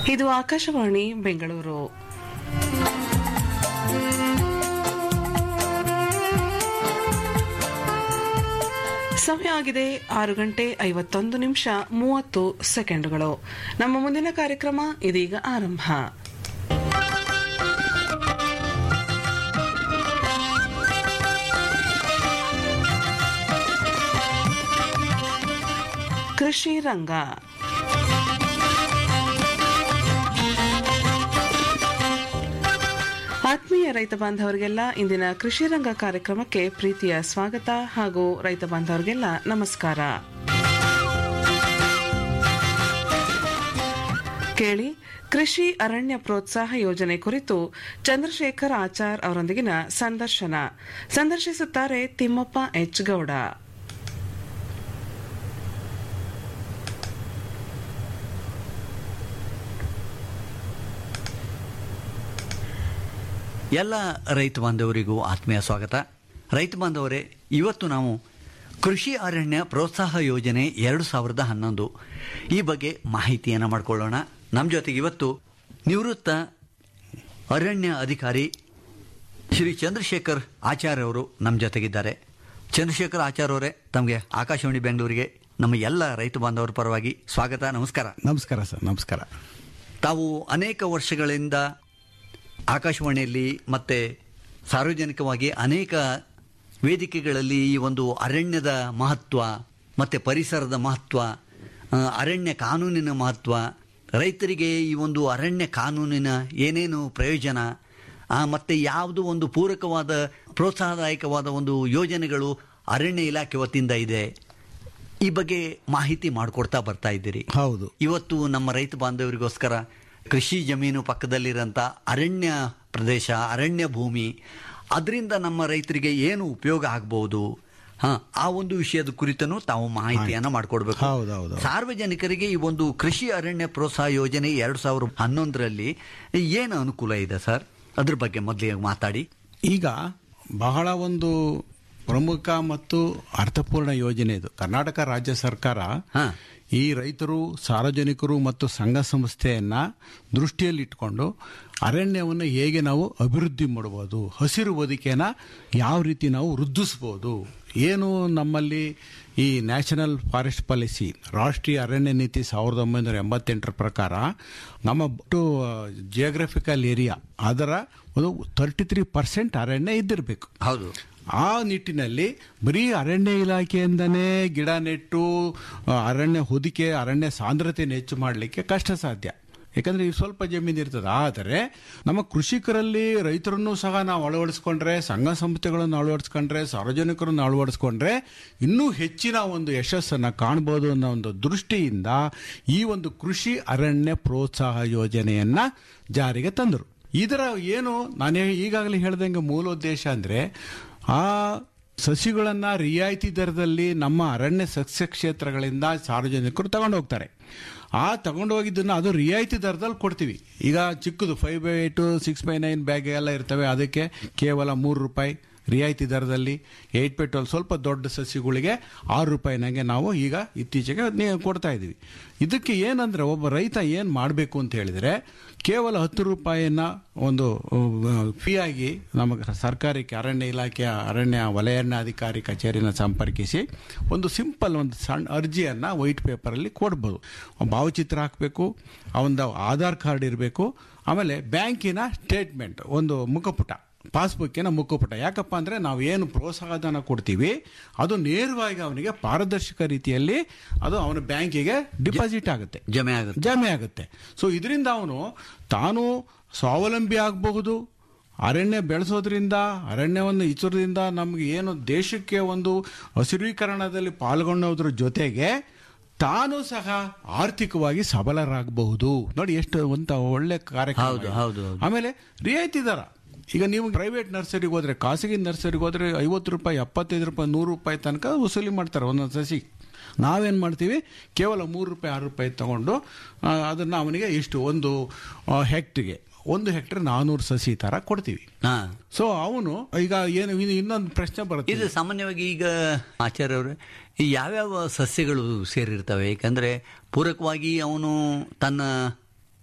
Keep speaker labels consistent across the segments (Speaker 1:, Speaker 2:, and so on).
Speaker 1: ಇದು ಆಕಾಶವಾಣಿ ಬೆಂಗಳೂರು ಸಮಯ ಆಗಿದೆ ಆರು ಗಂಟೆ ಐವತ್ತೊಂದು ನಿಮಿಷ ಮೂವತ್ತು ಸೆಕೆಂಡುಗಳು ನಮ್ಮ ಮುಂದಿನ ಕಾರ್ಯಕ್ರಮ ಇದೀಗ ಆರಂಭ ಕೃಷಿ ರಂಗ ಆತ್ಮೀಯ ರೈತ ಬಾಂಧವರಿಗೆಲ್ಲ ಇಂದಿನ ಕೃಷಿ ರಂಗ ಕಾರ್ಯಕ್ರಮಕ್ಕೆ ಪ್ರೀತಿಯ ಸ್ವಾಗತ ಹಾಗೂ ರೈತ ಬಾಂಧವರಿಗೆಲ್ಲ ನಮಸ್ಕಾರ ಕೇಳಿ ಕೃಷಿ ಅರಣ್ಯ ಪ್ರೋತ್ಸಾಹ ಯೋಜನೆ ಕುರಿತು ಚಂದ್ರಶೇಖರ್ ಆಚಾರ್ ಅವರೊಂದಿಗಿನ ಸಂದರ್ಶನ ಸಂದರ್ಶಿಸುತ್ತಾರೆ ತಿಮ್ಮಪ್ಪ ಎಚ್ ಗೌಡ
Speaker 2: ಎಲ್ಲ ರೈತ ಬಾಂಧವರಿಗೂ ಆತ್ಮೀಯ ಸ್ವಾಗತ ರೈತ ಬಾಂಧವರೇ ಇವತ್ತು ನಾವು ಕೃಷಿ ಅರಣ್ಯ ಪ್ರೋತ್ಸಾಹ ಯೋಜನೆ ಎರಡು ಸಾವಿರದ ಹನ್ನೊಂದು ಈ ಬಗ್ಗೆ ಮಾಹಿತಿಯನ್ನು ಮಾಡಿಕೊಳ್ಳೋಣ ನಮ್ಮ ಜೊತೆಗೆ ಇವತ್ತು ನಿವೃತ್ತ ಅರಣ್ಯ ಅಧಿಕಾರಿ ಶ್ರೀ ಚಂದ್ರಶೇಖರ್ ಆಚಾರ್ಯ ಅವರು ನಮ್ಮ ಜೊತೆಗಿದ್ದಾರೆ ಚಂದ್ರಶೇಖರ್ ಆಚಾರ್ಯ ಅವರೇ ತಮಗೆ ಆಕಾಶವಾಣಿ ಬೆಂಗಳೂರಿಗೆ ನಮ್ಮ ಎಲ್ಲ ರೈತ ಬಾಂಧವರ ಪರವಾಗಿ ಸ್ವಾಗತ ನಮಸ್ಕಾರ
Speaker 3: ನಮಸ್ಕಾರ ಸರ್ ನಮಸ್ಕಾರ
Speaker 2: ತಾವು ಅನೇಕ ವರ್ಷಗಳಿಂದ ಆಕಾಶವಾಣಿಯಲ್ಲಿ ಮತ್ತೆ ಸಾರ್ವಜನಿಕವಾಗಿ ಅನೇಕ ವೇದಿಕೆಗಳಲ್ಲಿ ಈ ಒಂದು ಅರಣ್ಯದ ಮಹತ್ವ ಮತ್ತು ಪರಿಸರದ ಮಹತ್ವ ಆ, ಅರಣ್ಯ ಕಾನೂನಿನ ಮಹತ್ವ ರೈತರಿಗೆ ಈ ಒಂದು ಅರಣ್ಯ ಕಾನೂನಿನ ಏನೇನು ಪ್ರಯೋಜನ ಆ, ಮತ್ತೆ ಯಾವುದು ಒಂದು ಪೂರಕವಾದ ಪ್ರೋತ್ಸಾಹದಾಯಕವಾದ ಒಂದು ಯೋಜನೆಗಳು ಅರಣ್ಯ ಇಲಾಖೆ ವತಿಯಿಂದ ಇದೆ ಈ ಬಗ್ಗೆ ಮಾಹಿತಿ ಮಾಡಿಕೊಡ್ತಾ ಬರ್ತಾ ಇದ್ದೀರಿ
Speaker 3: ಹೌದು
Speaker 2: ಇವತ್ತು ನಮ್ಮ ರೈತ ಬಾಂಧವರಿಗೋಸ್ಕರ ಕೃಷಿ ಜಮೀನು ಪಕ್ಕದಲ್ಲಿರೋಂಥ ಅರಣ್ಯ ಪ್ರದೇಶ ಅರಣ್ಯ ಭೂಮಿ ಅದರಿಂದ ನಮ್ಮ ರೈತರಿಗೆ ಏನು ಉಪಯೋಗ ಆಗಬಹುದು ಹಾ ಆ ಒಂದು ವಿಷಯದ ಕುರಿತನು ತಾವು ಮಾಹಿತಿಯನ್ನ ಮಾಡಿಕೊಡ್ಬೇಕು
Speaker 3: ಹೌದು, ಹೌದು, ಹೌದು.
Speaker 2: ಸಾರ್ವಜನಿಕರಿಗೆ ಈ ಒಂದು ಕೃಷಿ ಅರಣ್ಯ ಪ್ರೋತ್ಸಾಹ ಯೋಜನೆ ಎರಡ್ ಸಾವಿರದ ಹನ್ನೊಂದರಲ್ಲಿ ಏನು ಅನುಕೂಲ ಇದೆ ಸರ್ ಅದ್ರ ಬಗ್ಗೆ ಮೊದಲಿಗೆ ಮಾತಾಡಿ
Speaker 3: ಈಗ ಬಹಳ ಒಂದು ಪ್ರಮುಖ ಮತ್ತು ಅರ್ಥಪೂರ್ಣ ಯೋಜನೆ ಇದು ಕರ್ನಾಟಕ ರಾಜ್ಯ ಸರ್ಕಾರ
Speaker 2: ಹಾ.
Speaker 3: ಈ ರೈತರು ಸಾರ್ವಜನಿಕರು ಮತ್ತು ಸಂಘ ಸಂಸ್ಥೆಯನ್ನ ದೃಷ್ಟಿಯಲ್ಲಿಟ್ಕೊಂಡು ಅರಣ್ಯವನ್ನು ಹೇಗೆ ನಾವು ಅಭಿವೃದ್ಧಿ ಮಾಡಬಹುದು ಹಸಿರು ಬದುಕೆನ ಯಾವ ರೀತಿ ನಾವು ವೃದ್ಧಿಸ್ಬೋದು ಏನು ನಮ್ಮಲ್ಲಿ ಈ ನ್ಯಾಷನಲ್ ಫಾರೆಸ್ಟ್ ಪಾಲಿಸಿ ರಾಷ್ಟ್ರೀಯ ಅರಣ್ಯ ನೀತಿ ಸಾವಿರದ ಒಂಬೈನೂರ ಎಂಬತ್ತೆಂಟರ ಪ್ರಕಾರ ನಮ್ಮ ಜಿಯೋಗ್ರಫಿಕಲ್ ಏರಿಯಾ ಅದರ ಒಂದು ತರ್ಟಿ ತ್ರೀ ಪರ್ಸೆಂಟ್ ಅರಣ್ಯ ಇದ್ದಿರಬೇಕು
Speaker 2: ಹೌದು
Speaker 3: ಆ ನಿಟ್ಟಿನಲ್ಲಿ ಬರೀ ಅರಣ್ಯ ಇಲಾಖೆಯಿಂದನೇ ಗಿಡ ನೆಟ್ಟು ಆ, ಅರಣ್ಯ ಹೊದಿಕೆ ಅರಣ್ಯ ಸಾಂದ್ರತೆಯನ್ನು ಹೆಚ್ಚು ಮಾಡಲಿಕ್ಕೆ ಕಷ್ಟ ಸಾಧ್ಯ ಯಾಕಂದ್ರೆ ಈ ಸ್ವಲ್ಪ ಜಮೀನು ಇರ್ತದೆ ಆದರೆ ನಮ್ಮ ಕೃಷಿಕರಲ್ಲಿ ರೈತರನ್ನು ಸಹ ನಾವು ಅಳವಡಿಸ್ಕೊಂಡ್ರೆ ಸಂಘ ಸಂಸ್ಥೆಗಳನ್ನು ಅಳವಡಿಸ್ಕೊಂಡ್ರೆ ಸಾರ್ವಜನಿಕರನ್ನು ಅಳವಡಿಸ್ಕೊಂಡ್ರೆ ಇನ್ನೂ ಹೆಚ್ಚಿನ ಒಂದು ಯಶಸ್ಸನ್ನು ಕಾಣ್ಬೋದು ಅನ್ನೋ ಒಂದು ದೃಷ್ಟಿಯಿಂದ ಈ ಒಂದು ಕೃಷಿ ಅರಣ್ಯ ಪ್ರೋತ್ಸಾಹ ಯೋಜನೆಯನ್ನ ಜಾರಿಗೆ ತಂದರು ಇದರ ಏನು ನಾನು ಈಗಾಗಲೇ ಹೇಳ್ದಂಗೆ ಮೂಲೋದ್ದೇಶ ಅಂದ್ರೆ ಆ ಸಸಿಗಳನ್ನ ರಿಯಾಯಿತಿ ದರದಲ್ಲಿ ನಮ್ಮ ಅರಣ್ಯ ಸಸ್ಯ ಕ್ಷೇತ್ರಗಳಿಂದ ಸಾರ್ವಜನಿಕರು ತಗೊಂಡು ಹೋಗ್ತಾರೆ ಆ ತಗೊಂಡು ಹೋಗಿದ್ದನ್ನ ಅದು ರಿಯಾಯಿತಿ ದರದಲ್ಲಿ ಕೊಡ್ತೀವಿ ಈಗ ಚಿಕ್ಕದು five by eight six by nine bag ಎಲ್ಲ ಇರ್ತವೆ ಅದಕ್ಕೆ ಕೇವಲ ಮೂರು ರೂಪಾಯಿ ರಿಯಾಯಿತಿ ದರದಲ್ಲಿ ಏಟ್ ಬೈ ಟ್ವೆಲ್ ಸ್ವಲ್ಪ ದೊಡ್ಡ ಸಸಿಗಳಿಗೆ ಆರು ರೂಪಾಯಿನಾಗೆ ನಾವು ಈಗ ಇತ್ತೀಚೆಗೆ ನೇ- ಕೊಡ್ತಾ ಇದ್ದೀವಿ ಇದಕ್ಕೆ ಏನಂದ್ರೆ ಒಬ್ಬ ರೈತ ಏನು ಮಾಡಬೇಕು ಅಂತ ಹೇಳಿದ್ರೆ ಕೇವಲ ಹತ್ತು ರೂಪಾಯಿಯನ್ನ ಒಂದು ಫೀ ಆಗಿ ನಮಗೆ ಸರ್ಕಾರಿ ಅರಣ್ಯ ಇಲಾಖೆಯ ಅರಣ್ಯ ವಲಯಾರಣ್ಯಾಧಿಕಾರಿ ಕಚೇರಿನ ಸಂಪರ್ಕಿಸಿ ಒಂದು ಸಿಂಪಲ್ ಒಂದು ಸಣ್ಣ ಅರ್ಜಿಯನ್ನ ವೈಟ್ ಪೇಪರಲ್ಲಿ ಕೊಡ್ಬೋದು ಭಾವಚಿತ್ರ ಹಾಕಬೇಕು ಅವನ ಆಧಾರ್ ಕಾರ್ಡ್ ಇರಬೇಕು ಆಮೇಲೆ ಬ್ಯಾಂಕಿನ ಸ್ಟೇಟ್ಮೆಂಟ್ ಒಂದು ಮುಖಪುಟ ಪಾಸ್ಬುಕ್ಕಿನ ಮುಖಪುಟ ಯಾಕಪ್ಪ ಅಂದ್ರೆ ನಾವು ಏನು ಪ್ರೋತ್ಸಾಹಧನ ಕೊಡ್ತೀವಿ ಅದು ನೇರವಾಗಿ ಅವನಿಗೆ ಪಾರದರ್ಶಕ ರೀತಿಯಲ್ಲಿ ಅದು ಅವನ ಬ್ಯಾಂಕಿಗೆ ಡಿಪಾಸಿಟ್ ಆಗುತ್ತೆ
Speaker 2: ಜಮೆ ಆಗುತ್ತೆ
Speaker 3: ಜಮೆ ಆಗುತ್ತೆ ಸೊ ಇದರಿಂದ ಅವನು ತಾನು ಸ್ವಾವಲಂಬಿ ಆಗಬಹುದು ಅರಣ್ಯ ಬೆಳೆಸೋದ್ರಿಂದ ಅರಣ್ಯವನ್ನು ಇಚ್ಚೋದ್ರಿಂದ ನಮ್ಗೆ ಏನು ದೇಶಕ್ಕೆ ಒಂದು ಹಸಿರೀಕರಣದಲ್ಲಿ ಪಾಲ್ಗೊಳ್ಳೋದ್ರ ಜೊತೆಗೆ ತಾನು ಸಹ ಆರ್ಥಿಕವಾಗಿ ಸಬಲರಾಗಬಹುದು ನೋಡಿ ಎಷ್ಟು ಅಂತ ಒಳ್ಳೆ ಕಾರ್ಯಕ್ರಮ
Speaker 2: ಹೌದು,
Speaker 3: ಇದು.
Speaker 2: ಹೌದು, ಹೌದು.
Speaker 3: ಆಮೇಲೆ ರಿಯಾಯಿತಿ ದರ ಈಗ ನೀವು ಪ್ರೈವೇಟ್ ನರ್ಸರಿಗೆ ಹೋದ್ರೆ ಖಾಸಗಿ ನರ್ಸರಿಗೆ ಹೋದ್ರೆ ಐವತ್ತು ರೂಪಾಯಿ ಎಪ್ಪತ್ತೈದು ರೂಪಾಯಿ ನೂರು ರೂಪಾಯಿ ತನಕ ವಸೂಲಿ ಮಾಡ್ತಾರೆ ಒಂದೊಂದು ಸಸಿ ನಾವೇನು ಮಾಡ್ತೀವಿ ಕೇವಲ ಮೂರು ರೂಪಾಯಿ ಆರು ರೂಪಾಯಿ ತಗೊಂಡು ಆ, ಅದನ್ನ ಅವನಿಗೆ ಎಷ್ಟು ಒಂದು ಆ, ಹೆಕ್ಟ್ರಿಗೆ ಒಂದು ಹೆಕ್ಟರ್ ನಾನೂರು ಸಸಿ ತರ ಕೊಡ್ತೀವಿ
Speaker 2: ಹಾ
Speaker 3: ಸೊ ಅವನು ಈಗ ಏನು ಇನ್ನು ಇನ್ನೊಂದು ಪ್ರಶ್ನೆ ಬರುತ್ತೆ
Speaker 2: ಇದು ಸಾಮಾನ್ಯವಾಗಿ ಈಗ ಆಚಾರ್ಯ ಅವರೇ ಈ ಯಾವ್ಯಾವ ಸಸ್ಯಗಳು ಸೇರಿರ್ತವೆ ಯಾಕಂದ್ರೆ ಪೂರಕವಾಗಿ ಅವನು ತನ್ನ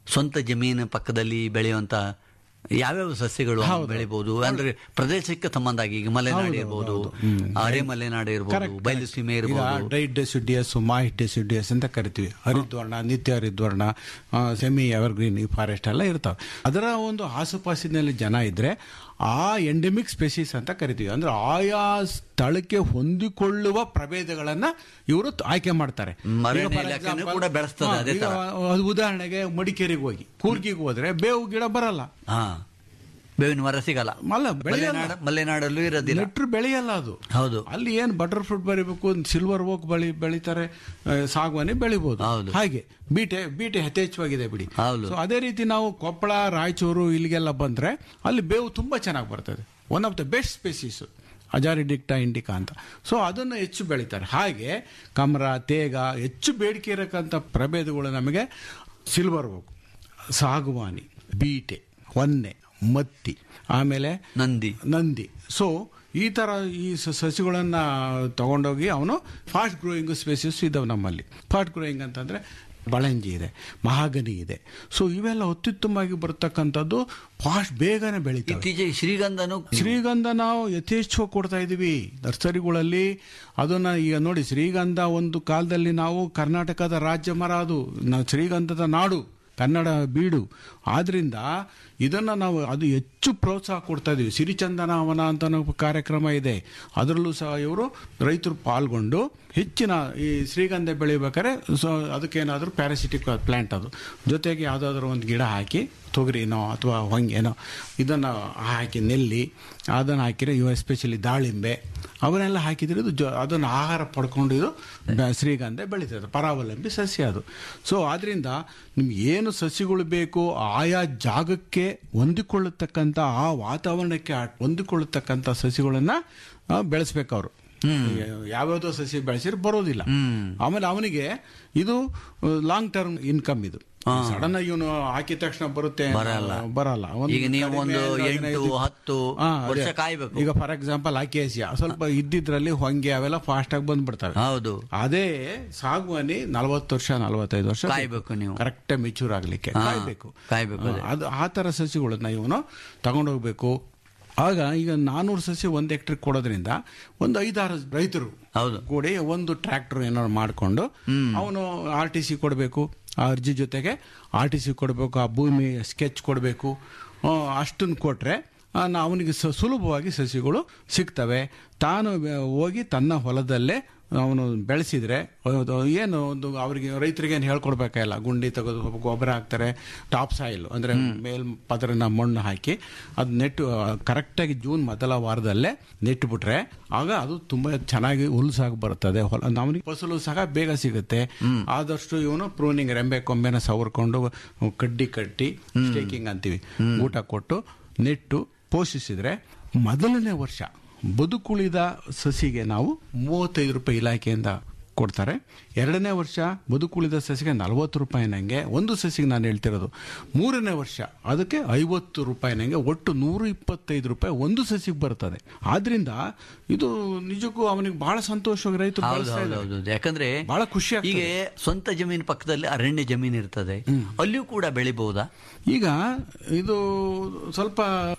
Speaker 2: ಸ್ವಂತ ಜಮೀನು ಪಕ್ಕದಲ್ಲಿ ಬೆಳೆಯುವಂತ ಯಾವ್ಯಾವ ಸಸ್ಯಗಳು ಬೆಳಿಬಹುದು ಅಂದ್ರೆ ಪ್ರದೇಶಕ್ಕೆ ಸಂಬಂಧ ಆಗಿ ಈಗ ಮಲೆನಾಡು ಇರ್ಬೋದು ಅರೆ ಮಲೆನಾಡು ಇರ್ಬೋದು ಬಯಲು ಸೀಮೆ
Speaker 3: ಈಗ
Speaker 2: ಇರ್ಬೋದು
Speaker 3: ಡೈಟ್ ಡೆಸಿಡಿಯಸ್ ಮಾಹಿಟ್ ಡೆಸಿಡಿಯಸ್ ಅಂತ ಕರಿತೀವಿ ಹರಿದ್ವರ್ಣ ನಿತ್ಯ ಹರಿದ್ವರ್ಣ ಸೆಮಿ ಎವರ್ಗ್ರೀನ್ ಈ ಫಾರೆಸ್ಟ್ ಎಲ್ಲ ಇರ್ತಾವೆ ಅದರ ಒಂದು ಆಸುಪಾಸಿನಲ್ಲಿ ಜನ ಇದ್ರೆ ಆ ಎಂಡೆಮಿಕ್ ಸ್ಪೆಸಿಸ್ ಅಂತ ಕರಿತೀವಿ ಅಂದ್ರೆ ಆಯಾ ಸ್ಥಳಕ್ಕೆ ಹೊಂದಿಕೊಳ್ಳುವ ಪ್ರಭೇದಗಳನ್ನ ಇವರು ಆಯ್ಕೆ ಮಾಡ್ತಾರೆ
Speaker 2: ಅರಣ್ಯ
Speaker 3: ಈಗ for
Speaker 2: ಇಲಾಖೆನೂ
Speaker 3: example,
Speaker 2: ಕೂಡ ಬೆಳೆಸ್ತದೆ
Speaker 3: ಹಾ,
Speaker 2: ಅದೇ
Speaker 3: ಈಗ ಅದು ಉದಾಹರಣೆಗೆ ಮಡಿಕೇರಿಗೆ ಹೋಗಿ ಕೂರ್ಗಿಗೆ ಹೋದ್ರೆ ಬೇವು ಗಿಡ ಬರಲ್ಲ
Speaker 2: ಹಾ ಬೇವಿನ ಮರ ಸಿಗಲ್ಲ
Speaker 3: ಅಲ್ಲ ಬೆಳೆಯಲ್ಲ
Speaker 2: ಮಲೆನಾಡ ಮಲೆನಾಡಲ್ಲೂ ಇರೋದಿಲ್ಲ
Speaker 3: ನೆಟ್ರು ಬೆಳೆಯಲ್ಲ ಅದು
Speaker 2: ಹೌದು
Speaker 3: ಅಲ್ಲಿ ಏನು ಬಟರ್ ಫ್ರೂಟ್ ಬರಿಬೇಕು ಸಿಲ್ವರ್ ಓಕ್ ಬಳಿ ಬೆಳಿತಾರೆ ಆ, ಸಾಗುವಾನಿ ಬೆಳಿಬಹುದು
Speaker 2: ಹೌದು.
Speaker 3: ಹಾಗೆ ಬೀಟೆ ಬೀಟೆ ಯಥೇಚ್ಛವಾಗಿದೆ ಬಿಡಿ
Speaker 2: ಹೌದು.
Speaker 3: ಸೊ ಅದೇ ರೀತಿ ನಾವು ಕೊಪ್ಪಳ ರಾಯಚೂರು ಇಲ್ಲಿಗೆಲ್ಲ ಬಂದ್ರೆ ಅಲ್ಲಿ ಬೇವು ತುಂಬಾ ಚೆನ್ನಾಗಿ ಬರ್ತದೆ one of the best species ಅಜಾರಿಡಿಕ್ಟಾ ಇಂಡಿಕಾ ಅಂತ ಸೊ ಅದನ್ನು ಹೆಚ್ಚು ಬೆಳಿತಾರೆ ಹಾಗೆ ಕಮ್ರ ತೇಗ ಹೆಚ್ಚು ಬೇಡಿಕೆ ಇರಕ್ಕಂಥ ಪ್ರಭೇದಗಳು ನಮಗೆ ಸಿಲ್ವರ್ ಓಕ್ ಸಾಗುವಾನಿ ಬೀಟೆ ಹೊನ್ನೆ ಮತ್ತಿ ಆಮೇಲೆ
Speaker 2: ನಂದಿ
Speaker 3: ನಂದಿ ಸೊ ಈ ತರ ಈ ಸ- ಸಸಿಗಳನ್ನ ತಗೊಂಡೋಗಿ ಅವನು ಫಾಸ್ಟ್ ಗ್ರೋಯಿಂಗ್ ಸ್ಪೇಸಸ್ ಇದಾವೆ ನಮ್ಮಲ್ಲಿ ಫಾಸ್ಟ್ ಗ್ರೋಯಿಂಗ್ ಅಂತಂದ್ರೆ ಬಳಂಜಿ ಇದೆ ಮಹಾಗನಿ ಇದೆ ಸೊ ಇವೆಲ್ಲ ಅತ್ಯುತ್ತಮವಾಗಿ ಬರ್ತಕ್ಕಂಥದ್ದು ಫಾಸ್ಟ್ ಬೇಗನೆ ಬೆಳೀತವೆ
Speaker 2: ಇತ್ತೀಚೆಗೆ ಶ್ರೀಗಂಧನು
Speaker 3: ಶ್ರೀಗಂಧ ನಾವು ಯಥೇಚ್ಛವಾಗಿ ಕೊಡ್ತಾ ಇದೀವಿ ನರ್ಸರಿಗಳಲ್ಲಿ ಅದನ್ನ ಈಗ ನೋಡಿ ಶ್ರೀಗಂಧ ಒಂದು ಕಾಲದಲ್ಲಿ ನಾವು ಕರ್ನಾಟಕದ ರಾಜ್ಯ ಮರ ಅದು ನಾವು ಶ್ರೀಗಂಧದ ನಾಡು ಕನ್ನಡ ಬೀಡು ಆದ್ರಿಂದ ಇದನ್ನ ನಾವು ಅದು ಹೆಚ್ಚು ಪ್ರೋತ್ಸಾಹ ಕೊಡ್ತಾ ಇದೀವಿ ಸಿರಿಚಂದನ ವನ ಅಂತ ಅನ್ನೋ ಕಾರ್ಯಕ್ರಮ ಇದೆ ಅದರಲ್ಲೂ ಸಹ ಇವರು ರೈತರು ಪಾಲ್ಗೊಂಡು ಹೆಚ್ಚಿನ ಈ ಶ್ರೀಗಂಧ ಬೆಳಿಬೇಕಾದ್ರೆ ಸೊ ಅದಕ್ಕೇನಾದರೂ ಪ್ಯಾರಾಸಿಟಿಕ್ ಪ್ಲಾಂಟ್ ಅದು ಜೊತೆಗೆ ಯಾವುದಾದ್ರೂ ಒಂದು ಗಿಡ ಹಾಕಿ ತೊಗರಿನೋ ಅಥವಾ ಹೊಂಗೆನೋ ಇದನ್ನು ಹಾಕಿ ನೆಲ್ಲಿ ಅದನ್ನು ಹಾಕಿದ್ರೆ ಇವು ಎಸ್ಪೆಷಲಿ ದಾಳಿಂಬೆ ಅವನ್ನೆಲ್ಲ ಹಾಕಿದ್ರೆ ಇದು ಜೊ ಅದನ್ನು ಆಹಾರ ಪಡ್ಕೊಂಡು ಇದು ಬ- ಶ್ರೀಗಂಧ ಬೆಳೀತದೆ ಪರಾವಲಂಬಿ ಸಸ್ಯ ಅದು ಸೊ ಆದ್ರಿಂದ ನಿಮ್ಗೆ ಏನು ಸಸ್ಯಗಳು ಬೇಕು ಆಯಾ ಜಾಗಕ್ಕೆ ಹೊಂದಿಕೊಳ್ಳತಕ್ಕಂಥ ಆ ವಾತಾವರಣಕ್ಕೆ ಆ- ಹೊಂದಿಕೊಳ್ಳತಕ್ಕಂಥ ಸಸ್ಯಗಳನ್ನ ಬೆಳೆಸ್ಬೇಕು ಅವರು ಯಾವ್ಯಾವುದೋ ಸಸ್ಯ ಬೆಳೆಸಿದ್ರೆ ಬರೋದಿಲ್ಲ ಆಮೇಲೆ ಅವನಿಗೆ ಇದು ಲಾಂಗ್ ಟರ್ಮ್ ಇನ್ಕಮ್ ಇದು ಸಡನ್ ಆಗಿ ಇವನು ಹಾಕಿದ ತಕ್ಷಣ ಬರುತ್ತೆ
Speaker 2: ಬರಲ್ಲ.
Speaker 3: ಬರಲ್ಲ ಒಂದು
Speaker 2: ಈಗ ನೀವು
Speaker 3: ಕಡಿಮೆ
Speaker 2: ಒಂದು
Speaker 3: ಒಂದು
Speaker 2: ಎಂಟು,
Speaker 3: ಹದಿನೈದು-
Speaker 2: ಹತ್ತು
Speaker 3: ಹಾ, ಅದೇ.
Speaker 2: ವರ್ಷ ಕಾಯ್ಬೇಕು.
Speaker 3: ಈಗ ಫಾರ್ ಎಕ್ಸಾಂಪಲ್ ಅಕೇಸಿಯಾ ಸ್ವಲ್ಪ ಇದ್ದಿದ್ರಲ್ಲಿ ಹೊಂಗೆ ಅವೆಲ್ಲ ಫಾಸ್ಟ್ ಆಗಿ ಬಂದ್ಬಿಡ್ತವೆ
Speaker 2: ಹೌದು
Speaker 3: ಅದೇ ಸಾಗುವಾನಿ ನಲವತ್ತು ವರ್ಷ ನಲವತ್ತೈದು ವರ್ಷ
Speaker 2: ಕಾಯ್ಬೇಕು ನೀವು.
Speaker 3: ಕರೆಕ್ಟ್ ಮೆಚೂರ್ ಆಗ್ಲಿಕ್ಕೆ
Speaker 2: ಹಾ,
Speaker 3: ಕಾಯ್ಬೇಕು
Speaker 2: ಕಾಯ್ಬೇಕು ಅದೇ.
Speaker 3: ಅದು ಆ ತರ ಸಸಿಗಳನ್ನ ಇವನು ತಗೊಂಡೋಗ್ಬೇಕು ಆಗ ಈಗ ನಾನೂರು ಸಸಿ ಒಂದು ಹೆಕ್ಟರ್ ಕೊಡೋದ್ರಿಂದ ಒಂದು ಐದಾರು ರೈತರು
Speaker 2: ಹೌದು
Speaker 3: ಕೂಡಿ ಒಂದು ಟ್ರ್ಯಾಕ್ಟರ್ ಏನಾದ್ರು ಮಾಡಿಕೊಂಡು ಅವನು ಆರ್ ಟಿ ಸಿ ಕೊಡಬೇಕು ಆ ಅರ್ಜಿ ಜೊತೆಗೆ ಆರ್ ಟಿ ಸಿ ಕೊಡಬೇಕು ಆ ಭೂಮಿ ಸ್ಕೆಚ್ ಕೊಡಬೇಕು ಅಷ್ಟನ್ನು ಕೊಟ್ರೆ ಅವನಿಗೆ ಸುಲಭವಾಗಿ ಸಸಿಗಳು ಸಿಗ್ತವೆ ತಾನು ಬೆ- ಹೋಗಿ ತನ್ನ ಹೊಲದಲ್ಲೇ ಅವನು ಬೆಳೆಸಿದ್ರೆ ಅದು ಏನು ಒಂದು ಅವರಿಗೆ ರೈತರಿಗೆ ಏನು ಹೇಳ್ಕೊಡ್ಬೇಕಲ್ಲ ಗುಂಡಿ ತೆಗೆದು ಗೊಬ್ಬರ ಹಾಕ್ತಾರೆ ಟಾಪ್ ಸಾಯಿಲ್ ಅಂದ್ರೆ ಮೇಲ್ ಪದರನ ಮಣ್ಣು ಹಾಕಿ ಅದು ನೆಟ್ಟು ಕರೆಕ್ಟಾಗಿ ಜೂನ್ ಮೊದಲ ವಾರದಲ್ಲೇ ನೆಟ್ಬಿಟ್ರೆ ಆಗ ಅದು ತುಂಬಾ ಚೆನ್ನಾಗಿ ಹುಲ್ಸಾಗಿ ಬರ್ತದೆ ಹೊಲ ಅವನಿಗೆ ಫಸಲು ಸಹ ಬೇಗ ಸಿಗುತ್ತೆ ಆದಷ್ಟು ಇವನು ಪ್ರೂನಿಂಗ್ ರೆಂಬೆ ಕೊಂಬೆನ ಸವರ್ಕೊಂಡು ಕಡ್ಡಿ ಕಟ್ಟಿ ಸ್ಟೇಕಿಂಗ್ ಅಂತೀವಿ ಊಟ ಕೊಟ್ಟು ನೆಟ್ಟು ಪೋಷಿಸಿದ್ರೆ ಮೊದಲನೇ ವರ್ಷ ಬದುಕುಳಿದ ಸಸಿಗೆ ನಾವು ಮೂವತ್ತೈದು ರೂಪಾಯಿ ಇಲಾಖೆಯಿಂದ ಕೊಡ್ತಾರೆ ಎರಡನೇ ವರ್ಷ ಬದುಕುಳಿದ ಸಸಿಗೆ ನಲವತ್ತು ರೂಪಾಯಿ ನಂಗೆ ಒಂದು ಸಸಿಗೆ ನಾನು ಹೇಳ್ತಿರೋದು ಮೂರನೇ ವರ್ಷ ಅದಕ್ಕೆ ಐವತ್ತು ರೂಪಾಯಿ ನಂಗೆ ಒಟ್ಟು ನೂರ ಇಪ್ಪತ್ತೈದು ರೂಪಾಯಿ ಒಂದು ಸಸಿಗೆ ಬರ್ತದೆ ಆದ್ರಿಂದ ಇದು ನಿಜಕ್ಕೂ ಅವನಿಗೆ ಬಹಳ ಸಂತೋಷವಾಗಿ ರೈತರು
Speaker 2: ಹೌದು
Speaker 3: ಬಳಸ್ತಾ
Speaker 2: ಹೌದು
Speaker 3: ಇದ್ದಾರೆ.
Speaker 2: ಹೌದು ಯಾಕಂದ್ರೆ
Speaker 3: ಬಹಳ ಖುಷಿ ಆಗ್ತದೆ.
Speaker 2: ಈಗ ಸ್ವಂತ ಜಮೀನು ಪಕ್ಕದಲ್ಲಿ ಅರಣ್ಯ ಜಮೀನು ಇರ್ತದೆ ಅಲ್ಲಿಯೂ ಕೂಡ ಬೆಳಿಬಹುದಾ
Speaker 3: ಈಗ ಇದು ಸ್ವಲ್ಪ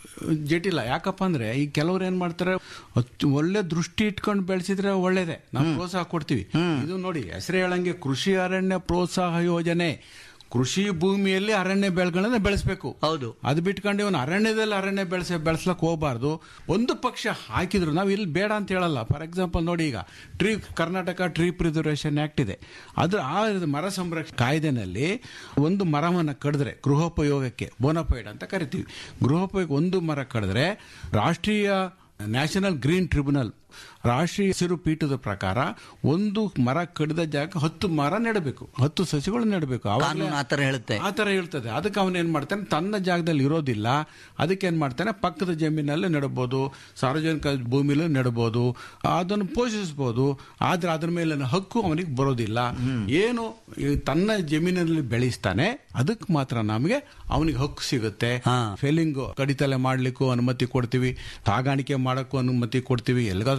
Speaker 3: ಜಟಿಲ ಯಾಕಪ್ಪ ಅಂದ್ರೆ ಈ ಕೆಲವ್ರು ಏನ್ ಮಾಡ್ತಾರೆ ಅಚ್ಚು- ಒಳ್ಳೆ ದೃಷ್ಟಿ ಇಟ್ಕೊಂಡು ಬೆಳೆಸಿದ್ರೆ ಒಳ್ಳೇದೇ ನಾವು ಪ್ರೋತ್ಸಾಹ ಕೊಡ್ತೀವಿ ಇದು ನೋಡಿ ಹೆಸರು ಹೇಳಂಗೆ ಕೃಷಿ ಅರಣ್ಯ ಪ್ರೋತ್ಸಾಹ ಯೋಜನೆ ಕೃಷಿ ಭೂಮಿಯಲ್ಲಿ ಅರಣ್ಯ ಬೆಳೆಗಳನ್ನ ಬೆಳೆಸಬೇಕು
Speaker 2: ಹೌದು
Speaker 3: ಅದು ಬಿಟ್ಕೊಂಡು ಇವನು ಅರಣ್ಯದಲ್ಲಿ ಅರಣ್ಯ ಬೆಳೆಸ ಬೆಳೆಸ್ಲಕ್ ಹೋಗಬಾರ್ದು ಒಂದು ಪಕ್ಷ ಹಾಕಿದ್ರು ನಾವು ಇಲ್ಲಿ ಬೇಡ ಅಂತ ಹೇಳಲ್ಲ ಫಾರ್ ಎಕ್ಸಾಂಪಲ್ ನೋಡಿ ಈಗ tree Karnataka tree preservation act ಇದೆ ಅದ್ರ ಆ ಮರ ಸಂರಕ್ಷಣೆ ಕಾಯ್ದೆನಲ್ಲಿ ಒಂದು ಮರವನ್ನು ಕಡಿದ್ರೆ ಗೃಹೋಪಯೋಗಕ್ಕೆ ಬೋನಫೈಡ್ ಅಂತ ಕರಿತೀವಿ ಗೃಹೋಪಯೋಗ ಒಂದು ಮರ ಕಡಿದ್ರೆ ರಾಷ್ಟ್ರೀಯ ನ್ಯಾಷನಲ್ ಗ್ರೀನ್ ಟ್ರಿಬ್ಯುನಲ್ ರಾಷ್ಟ್ರೀಯ ಹಸಿರು ಪೀಠದ ಪ್ರಕಾರ ಒಂದು ಮರ ಕಡಿದ ಜಾಗ ಹತ್ತು ಮರ ನೆಡಬೇಕು ಹತ್ತು ಸಸಿಗಳು ನೆಡಬೇಕು ಆವಾಗಲೇ
Speaker 2: ಕಾನೂನು ಆತರ ಹೇಳುತ್ತೆ
Speaker 3: ಆ ತರ ಹೇಳ್ತದೆ ಅದಕ್ಕೆ ಅವನು ಏನ್ ಮಾಡ್ತಾನೆ ತನ್ನ ಜಾಗದಲ್ಲಿ ಇರೋದಿಲ್ಲ ಅದಕ್ಕೆ ಏನ್ ಮಾಡ್ತಾನೆ ಪಕ್ಕದ ಜಮೀನಲ್ಲಿ ನೆಡಬಹುದು ಸಾರ್ವಜನಿಕ ಭೂಮಿಲೂ ನೆಡಬಹುದು ಅದನ್ನು ಪೋಷಿಸಬಹುದು ಆದ್ರೆ ಅದ್ರ ಮೇಲಿನ ಹಕ್ಕು ಅವನಿಗೆ ಬರೋದಿಲ್ಲ ಏನು ಈ ತನ್ನ ಜಮೀನಿನಲ್ಲಿ ಬೆಳೆಸ್ತಾನೆ ಅದಕ್ಕೆ ಮಾತ್ರ ನಮಗೆ ಅವನಿಗೆ ಹಕ್ಕು ಸಿಗುತ್ತೆ
Speaker 2: ಹಾ.
Speaker 3: ಫೆಲಿಂಗ್ ಕಡಿತಲೆ ಮಾಡ್ಲಿಕ್ಕೂ ಅನುಮತಿ ಕೊಡ್ತೀವಿ ಸಾಗಾಣಿಕೆ ಮಾಡಕ್ಕೂ ಅನುಮತಿ ಕೊಡ್ತೀವಿ ಎಲ್ಲಿಗಾದ್ರೂ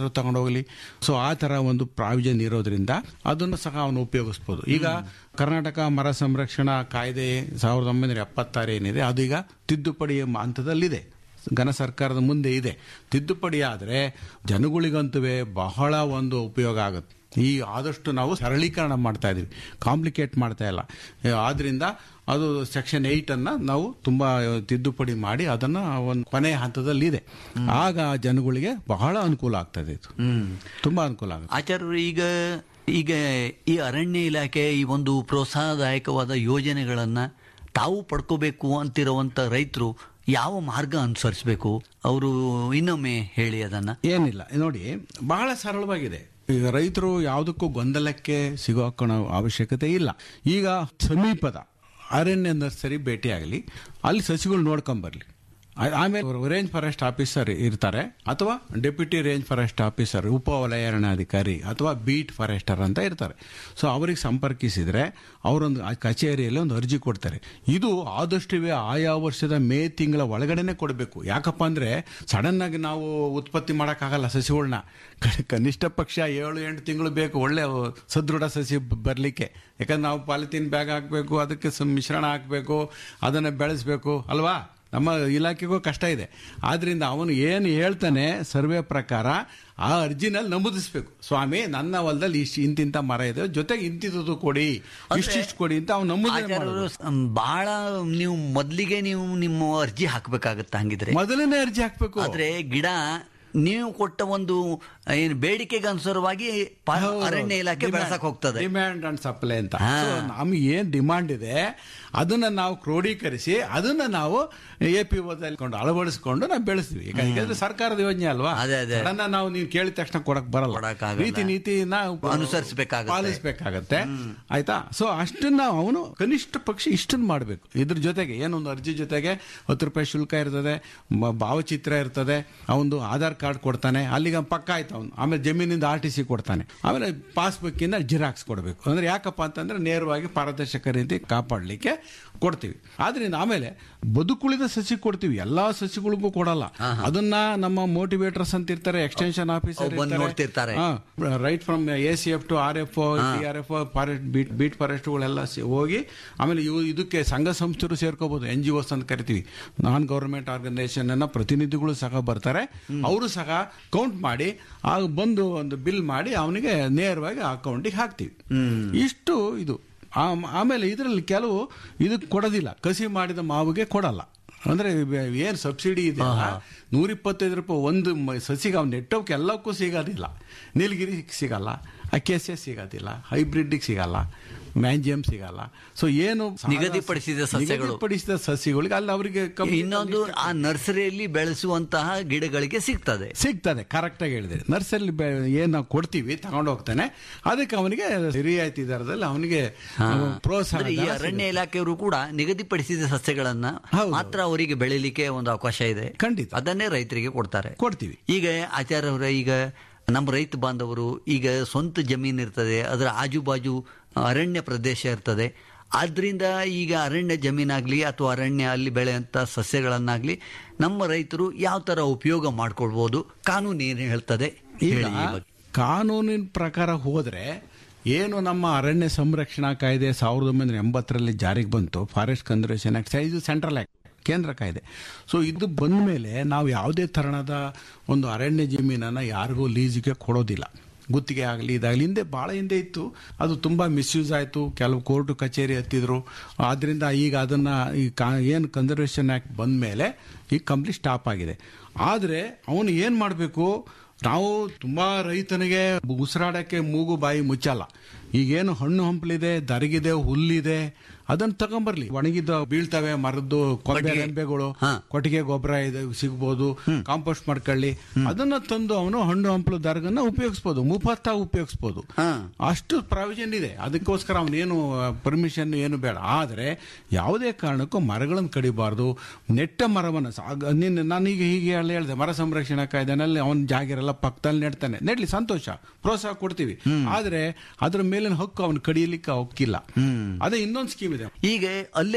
Speaker 3: ಎಲ್ಲಾದ್ರೂ ತಗೊಂಡೋಗ್ಲಿ ಸೊ ಆ ತರ ಒಂದು ಪ್ರಾವಿಜನ್ ಇರೋದ್ರಿಂದ ಅದನ್ನು ಸಹ ಅವನು ಉಪಯೋಗಿಸ್ಬೋದು ಈಗ ಕರ್ನಾಟಕ ಮರ ಸಂರಕ್ಷಣಾ ಕಾಯ್ದೆ ಸಾವಿರದ ಒಂಬೈನೂರ ಎಪ್ಪತ್ತಾರು ಏನಿದೆ ಅದು ಈಗ ತಿದ್ದುಪಡಿ ಹಂತದಲ್ಲಿದೆ ಘನ ಸರ್ಕಾರದ ಮುಂದೆ ಇದೆ ತಿದ್ದುಪಡಿ ಆದರೆ ಜನಗಳಿಗಂತೂ ಬಹಳ ಒಂದು ಉಪಯೋಗ ಆಗುತ್ತೆ ಈ ಆದಷ್ಟು ನಾವು ಸರಳೀಕರಣ ಮಾಡ್ತಾ ಇದೀವಿ ಕಾಂಪ್ಲಿಕೇಟ್ ಮಾಡ್ತಾ ಇಲ್ಲ ಏ, ಆದ್ರಿಂದ ಅದು ಸೆಕ್ಷನ್ ಏಯ್ಟ್ ಅನ್ನ ನಾವು ತುಂಬಾ ತಿದ್ದುಪಡಿ ಮಾಡಿ ಅದನ್ನ ಒಂದು ಕೊನೆಯ ಹಂತದಲ್ಲಿ ಇದೆ ಆಗ ಜನಗಳಿಗೆ ಬಹಳ ಅನುಕೂಲ ಆಗ್ತದೆ ಇದು ತುಂಬಾ ಅನುಕೂಲ ಆಗುತ್ತೆ
Speaker 2: ಆಚಾರ್ಯರು ಈಗ ಈಗ ಈ ಅರಣ್ಯ ಇಲಾಖೆ ಈ ಒಂದು ಪ್ರೋತ್ಸಾಹದಾಯಕವಾದ ಯೋಜನೆಗಳನ್ನ ತಾವು ಪಡ್ಕೋಬೇಕು ಅಂತಿರುವಂತ ರೈತರು ಯಾವ ಮಾರ್ಗ ಅನುಸರಿಸಬೇಕು ಅವರು ಇನ್ನೊಮ್ಮೆ ಹೇಳಿ ಅದನ್ನ
Speaker 3: ಏನಿಲ್ಲ ನೋಡಿ ಬಹಳ ಸರಳವಾಗಿದೆ ಈಗ ರೈತರು ಯಾವುದಕ್ಕೂ ಗೊಂದಲಕ್ಕೆ ಸಿಗೋಕೋಣ ಅವಶ್ಯಕತೆ ಇಲ್ಲ ಈಗ ಸಮೀಪದ ಅರಣ್ಯ ನರ್ಸರಿ ಭೇಟಿಯಾಗಲಿ ಅಲ್ಲಿ ಸಸಿಗಳು ನೋಡ್ಕೊಂಬರ್ಲಿ ಆ- ಆಮೇಲೆ ರೇಂಜ್ ಫಾರೆಸ್ಟ್ ಆಫೀಸರ್ ಇರ್ತಾರೆ ಅಥವಾ ಡೆಪ್ಯೂಟಿ ರೇಂಜ್ ಫಾರೆಸ್ಟ್ ಆಫೀಸರ್ ಉಪ ವಲಯಾರಣ್ಯಾಧಿಕಾರಿ ಅಥವಾ ಬೀಟ್ ಫಾರೆಸ್ಟರ್ ಅಂತ ಇರ್ತಾರೆ ಸೊ ಅವರಿಗೆ ಸಂಪರ್ಕಿಸಿದ್ರೆ ಅವರೊಂದು ಆ ಕಚೇರಿಯಲ್ಲಿ ಒಂದು ಅರ್ಜಿ ಕೊಡ್ತಾರೆ ಇದು ಆದಷ್ಟುವೇ ಆಯಾ ವರ್ಷದ ಮೇ ತಿಂಗಳ ಒಳಗಡೆನೆ ಕೊಡಬೇಕು ಯಾಕಪ್ಪ ಅಂದ್ರೆ ಸಡನ್ ಆಗಿ ನಾವು ಉತ್ಪತ್ತಿ ಮಾಡೋಕ್ಕಾಗಲ್ಲ ಸಸಿಗಳನ್ನ ಕನಿಷ್ಠ ಪಕ್ಷ ಏಳು ಎಂಟು ತಿಂಗಳು ಬೇಕು ಒಳ್ಳೆ ಸದೃಢ ಸಸಿ ಬರಲಿಕ್ಕೆ ಯಾಕಂದ್ರೆ ನಾವು ಪಾಲಿಥೀನ್ ಬ್ಯಾಗ್ ಹಾಕಬೇಕು ಅದಕ್ಕೆ ಸ- ಮಿಶ್ರಣ ಹಾಕಬೇಕು ಅದನ್ನು ಬೆಳೆಸಬೇಕು ಅಲ್ವಾ ನಮ್ಮ ಇಲಾಖೆಗೂ ಕಷ್ಟ ಇದೆ ಆದ್ರಿಂದ ಅವನು ಏನು ಹೇಳ್ತಾನೆ ಸರ್ವೆ ಪ್ರಕಾರ ಆ ಅರ್ಜಿನಲ್ಲಿ ನಮೂದಿಸ್ಬೇಕು ಸ್ವಾಮಿ ನನ್ನ ಹೊಲದಲ್ಲಿ ಇಷ್ಟು ಇಂತಿಂತ ಮರ ಇದೆ ಜೊತೆಗೆ ಇಂತಿದ್ದು ಕೊಡಿ ಇಷ್ಟಿಷ್ಟು ಕೊಡಿ ಅಂತ ಅವ್ನು ನಮೂದಿ
Speaker 2: ಆಚಾರ್ಯರು ಬಹಳ ನೀವು ಮೊದಲಿಗೆ ನೀವು ನಿಮ್ಮ ಅರ್ಜಿ ಹಾಕಬೇಕಾಗತ್ತ ಹಂಗಿದ್ರೆ
Speaker 3: ಮೊದಲನೇ ಅರ್ಜಿ ಹಾಕ್ಬೇಕು
Speaker 2: ಆದ್ರೆ ಗಿಡ ನೀವು ಕೊಟ್ಟ ಒಂದು ಏನು ಬೇಡಿಕೆಗೆ ಅನುಸಾರವಾಗಿ ಪ- ಅರಣ್ಯ ಇಲಾಖೆ ಬೆಳೆಸಕ್ ಹೋಗ್ತದೆ
Speaker 3: ಡಿಮ್ಯಾಂಡ್ ಅಂಡ್ ಸಪ್ಲೈ ಅಂತ
Speaker 2: ಹಾ.
Speaker 3: So, ನಮ್ಗೆ ಏನ್ ಡಿಮಾಂಡ್ ಇದೆ ಅದನ್ನ ನಾವು ಕ್ರೋಢೀಕರಿಸಿ ಅದನ್ನ ನಾವು ಎ ಪಿ ಕೊಂಡು ಅಳವಡಿಸಿಕೊಂಡು ನಾವು ಬೆಳೆಸ್ತೀವಿ ಈಗ ಯಾಕಂದ್ರೆ ಸರ್ಕಾರದ ಯೋಜನೆ ಅಲ್ವಾ
Speaker 2: ಅದೇ, ಅದೇ.
Speaker 3: ಅದನ್ನ ನಾವು ನೀವು ಕೇಳಿದ ತಕ್ಷಣ ಕೊಡಕ್ ಬರಲ್ಲ
Speaker 2: ಕೊಡಕ್ಕಾಗಲ್ಲ.
Speaker 3: ರೀತಿ ನೀತಿನ
Speaker 2: ಅನುಸರಿಸ್ಬೇಕಾಗತ್ತೆ.
Speaker 3: ಪಾಲಿಸ್ಬೇಕಾಗತ್ತೆ ಆಯ್ತಾ ಸೊ ಅಷ್ಟನ್ನ ಅವನು ಕನಿಷ್ಠ ಪಕ್ಷ ಇಷ್ಟನ್ನ ಮಾಡಬೇಕು ಇದ್ರ ಜೊತೆಗೆ ಏನೊಂದು ಅರ್ಜಿ ಜೊತೆಗೆ ಹತ್ತು ರೂಪಾಯಿ ಶುಲ್ಕ ಇರ್ತದೆ ಮ- ಭಾವಚಿತ್ರ ಇರ್ತದೆ ಅವನು ಆಧಾರ್ ಕಾರ್ಡ್ ಕೊಡ್ತಾನೆ ಅಲ್ಲಿಗೆ ಪಕ್ಕ ಆಯ್ತು ಅವನು ಆಮೇಲೆ ಜಮೀನಿಂದ ಆರ್ ಟಿ ಸಿ ಕೊಡ್ತಾನೆ ಆಮೇಲೆ ಪಾಸ್ಬುಕ್ ಇಂದ ಜಿರಾಕ್ಸ್ ಕೊಡಬೇಕು ಅಂದ್ರೆ ಯಾಕಪ್ಪ ಅಂತಂದ್ರೆ ನೇರವಾಗಿ ಪಾರದರ್ಶಕ ರೀತಿ ಕಾಪಾಡಲಿಕ್ಕೆ ಕೊಡ್ತೀವಿ ಆದ್ರಿಂದ ಆಮೇಲೆ ಬದುಕುಳಿದ ಸಸಿ ಕೊಡ್ತೀವಿ ಎಲ್ಲಾ ಸಸಿಗಳಿಗೂ ಕೊಡಲ್ಲ ಅದನ್ನ ನಮ್ಮ ಮೋಟಿವೇಟರ್ಸ್ ಅಂತ ಇರ್ತಾರೆ ಎಕ್ಸ್ಟೆನ್ಷನ್ ಆಫೀಸರ್
Speaker 2: ಅವ್ರು ಬಂದು ನೋಡ್ತಿರ್ತಾರೆ.
Speaker 3: Right from A C F to R F T R F forest beat beat ಫಾರೆಸ್ಟ್ಗಳೆಲ್ಲ ಹೋಗಿ ಆಮೇಲೆ ಇವು ಇದಕ್ಕೆ ಸಂಘ ಸಂಸ್ಥೆರು ಸೇರ್ಕೋಬಹುದು ಎನ್ ಜಿ ಒಸ್ ಅಂತ ಕರಿತೀವಿ ನಾನ್ ಗವರ್ಮೆಂಟ್ ಆರ್ಗನೈಸೇಷನ್ ಅನ್ನ ಪ್ರತಿನಿಧಿಗಳು ಸಹ ಬರ್ತಾರೆ ಅವರು ಸಹ ಕೌಂಟ್ ಮಾಡಿ ಆಗ ಬಂದು ಒಂದು ಬಿಲ್ ಮಾಡಿ ಅವನಿಗೆ ನೇರವಾಗಿ ಅಕೌಂಟಿಗೆ ಹಾಕ್ತೀವಿ ಇಷ್ಟು ಇದು ಆಮ್- ಆಮೇಲೆ ಇದರಲ್ಲಿ ಕೆಲವು ಇದಕ್ಕೆ ಕೊಡೋದಿಲ್ಲ ಕಸಿ ಮಾಡಿದ ಮಾವಿಗೆ ಕೊಡಲ್ಲ ಅಂದ್ರೆ ಏನು ಸಬ್ಸಿಡಿ ಇದೆ ನೂರ ಇಪ್ಪತ್ತೈದು ರೂಪಾಯಿ ಒಂದು ಮ- ಸಸಿಗೆ ಅವ್ನು ನೆಟ್ಟೋಕೆ ಎಲ್ಲಕ್ಕೂ ಸಿಗೋದಿಲ್ಲ ನೀಲಗಿರಿ ಸಿಗಲ್ಲ ಅಕೇಸಿಯ ಸಿಗೋದಿಲ್ಲ ಹೈಬ್ರಿಡ್ಗೆ ಸಿಗಲ್ಲ ಮ್ಯಾಂಜಿಯಂ ಸಿಗಲ್ಲ ಸೊ ಏನು ಸಾಲ-
Speaker 2: ನಿಗದಿಪಡಿಸಿದ ಸಸ್ಯಗಳು.
Speaker 3: ನಿಗದಿಪಡಿಸಿದ ಸಸ್ಯಗಳಿಗೆ ಅಲ್ಲಿ ಅವರಿಗೆ
Speaker 2: ಇನ್ನೊಂದು ಆ ನರ್ಸರಿಯಲ್ಲಿ ಬೆಳೆಸುವಂತಹ ಗಿಡಗಳಿಗೆ ಸಿಗ್ತದೆ
Speaker 3: ಸಿಗ್ತದೆ ಕರೆಕ್ಟ್ ಆಗಿ ಹೇಳಿದೆ ನರ್ಸರಿ ಏನ್ ನಾವು ಕೊಡ್ತೀವಿ ತಗೊಂಡು ಹೋಗ್ತಾನೆ ಅದಕ್ಕೆ ಅವನಿಗೆ ರಿಯಾಯಿತಿ ದರದಲ್ಲಿ ಅವನಿಗೆ ಪ್ರೋತ್ಸಾಹ
Speaker 2: ಅಂದ್ರೆ ಈ
Speaker 3: ಧನ
Speaker 2: ಅರಣ್ಯ ಇಲಾಖೆಯವರು ಕೂಡ ನಿಗದಿಪಡಿಸಿದ ಸಸ್ಯಗಳನ್ನ
Speaker 3: ಹೌದು.
Speaker 2: ಮಾತ್ರ ಅವರಿಗೆ ಬೆಳಿಲಿಕ್ಕೆ ಒಂದು ಅವಕಾಶ ಇದೆ
Speaker 3: ಖಂಡಿತ.
Speaker 2: ಅದನ್ನೇ ರೈತರಿಗೆ ಕೊಡ್ತಾರೆ
Speaker 3: ಕೊಡ್ತೀವಿ
Speaker 2: ಈಗ ಆಚಾರ್ಯ ಅವರ ಈಗ ನಮ್ಮ ರೈತ ಬಾಂಧವರು ಈಗ ಸ್ವಂತ ಜಮೀನು ಇರ್ತದೆ ಅದರ ಆಜು ಬಾಜು ಅರಣ್ಯ ಪ್ರದೇಶ ಇರ್ತದೆ ಆದ್ರಿಂದ ಈಗ ಅರಣ್ಯ ಜಮೀನಾಗ್ಲಿ ಅಥವಾ ಅರಣ್ಯ ಅಲ್ಲಿ ಬೆಳೆಯಂತ ಸಸ್ಯಗಳನ್ನಾಗ್ಲಿ ನಮ್ಮ ರೈತರು ಯಾವ ತರ ಉಪಯೋಗ ಮಾಡ್ಕೊಳ್ಬಹುದು ಕಾನೂನು ಏನು ಹೇಳ್ತದೆ
Speaker 3: ಈಗ
Speaker 2: ಹೇಳಿ ಈ ಬಗ್ಗೆ.
Speaker 3: ಕಾನೂನಿನ ಪ್ರಕಾರ ಹೋದ್ರೆ ಏನು ನಮ್ಮ ಅರಣ್ಯ ಸಂರಕ್ಷಣಾ ಕಾಯ್ದೆ ಸಾವಿರದ ಒಂಬೈನೂರ ಎಂಬತ್ತರಲ್ಲಿ ಜಾರಿಗೆ ಬಂತು ಫಾರೆಸ್ಟ್ ಕನ್ಸರ್ವೇಷನ್ ಆಕ್ಟ್ ಇದು ಸೆಂಟ್ರಲ್ ಆಕ್ಟ್ ಕೇಂದ್ರ ಕಾಯ್ದೆ ಸೊ ಇದು ಬಂದ ಮೇಲೆ ನಾವು ಯಾವುದೇ ತರಹದ ಒಂದು ಅರಣ್ಯ ಜಮೀನನ್ನು ಯಾರಿಗೂ ಲೀಸಿಗೆ ಕೊಡೋದಿಲ್ಲ ಗುತ್ತಿಗೆ ಆಗಲಿ ಇದಾಗಲಿ ಹಿಂದೆ ಭಾಳ ಹಿಂದೆ ಇತ್ತು ಅದು ತುಂಬ ಮಿಸ್ಯೂಸ್ ಆಯಿತು ಕೆಲವು ಕೋರ್ಟು ಕಚೇರಿ ಹತ್ತಿದ್ರು ಆದ್ದರಿಂದ ಈಗ ಅದನ್ನು ಈ ಕಾ ಏನು ಕನ್ಸರ್ವೇಷನ್ ಆ್ಯಕ್ಟ್ ಬಂದ ಮೇಲೆ ಈಗ ಕಂಪ್ಲೀಟ್ ಸ್ಟಾಪ್ ಆಗಿದೆ ಆದರೆ ಅವನು ಏನು ಮಾಡಬೇಕು ನಾವು ತುಂಬಾ ರೈತನಿಗೆ ಉಸಿರಾಡಕ್ಕೆ ಮೂಗು ಬಾಯಿ ಮುಚ್ಚಲ್ಲ ಈಗೇನು ಹಣ್ಣು ಹಂಪಲಿದೆ ದರಗಿದೆ ಹುಲ್ಲಿದೆ ಅದನ್ನ ತಗೊಂಬರ್ಲಿ ಒಣಗಿದ ಬೀಳ್ತವೆ ಮರದ್ದು ಕೊಂಬೆ
Speaker 2: ಕೊಟ್ಟಿಗೆ.
Speaker 3: ರೆಂಬೆಗಳು
Speaker 2: ಹಾ.
Speaker 3: ಕೊಟ್ಟಿಗೆ ಗೊಬ್ಬರ ಇದೆ ಸಿಗ್ಬೋದು ಕಾಂಪೋಸ್ಟ್ ಮಾಡ್ಕೊಳ್ಳಿ ಅದನ್ನ ತಂದು ಅವನು ಹಣ್ಣು ಹಂಪಲು ದರ್ಗನ್ನ ಉಪಯೋಗಿಸ್ಬೋದು ಮುಫತ್ತ ಉಪಯೋಗಿಸ್ಬೋದು
Speaker 2: ಹಾ.
Speaker 3: ಅಷ್ಟು ಪ್ರಾವಿಷನ್ ಇದೆ ಅದಕ್ಕೋಸ್ಕರ ಅವನೇನು ಪರ್ಮಿಷನ್ ಏನು ಬೇಡ ಆದರೆ ಯಾವುದೇ ಕಾರಣಕ್ಕೂ ಮರಗಳನ್ನು ಕಡಿಬಾರ್ದು ನೆಟ್ಟ ಮರವನ್ನು ಸಾಗ- ನಿನ್ನ ನಾನೀಗ ಹೀಗೆ ಹೇಳಿ ಹೇಳಿದೆ ಮರ ಸಂರಕ್ಷಣಾ ಕಾಯ್ದೆನಲ್ಲಿ ಅವನ ಜಾಗಿರೆಲ್ಲ ಪಕ್ಕದಲ್ಲಿ ನೆಡ್ತಾನೆ ನೆಡ್ಲಿ ಸಂತೋಷ ಪ್ರೋತ್ಸಾಹ ಕೊಡ್ತೀವಿ ಆದರೆ ಅದ್ರ ಮೇಲಿನ ಹಕ್ಕು ಅವನು ಕಡಿಯಲಿಕ್ಕೆ ಹಕ್ಕಿಲ್ಲ ಅದೇ ಇನ್ನೊಂದು ಸ್ಕೀಮ್ ಇದೆ
Speaker 2: ಈಗ ಅಲ್ಲೇ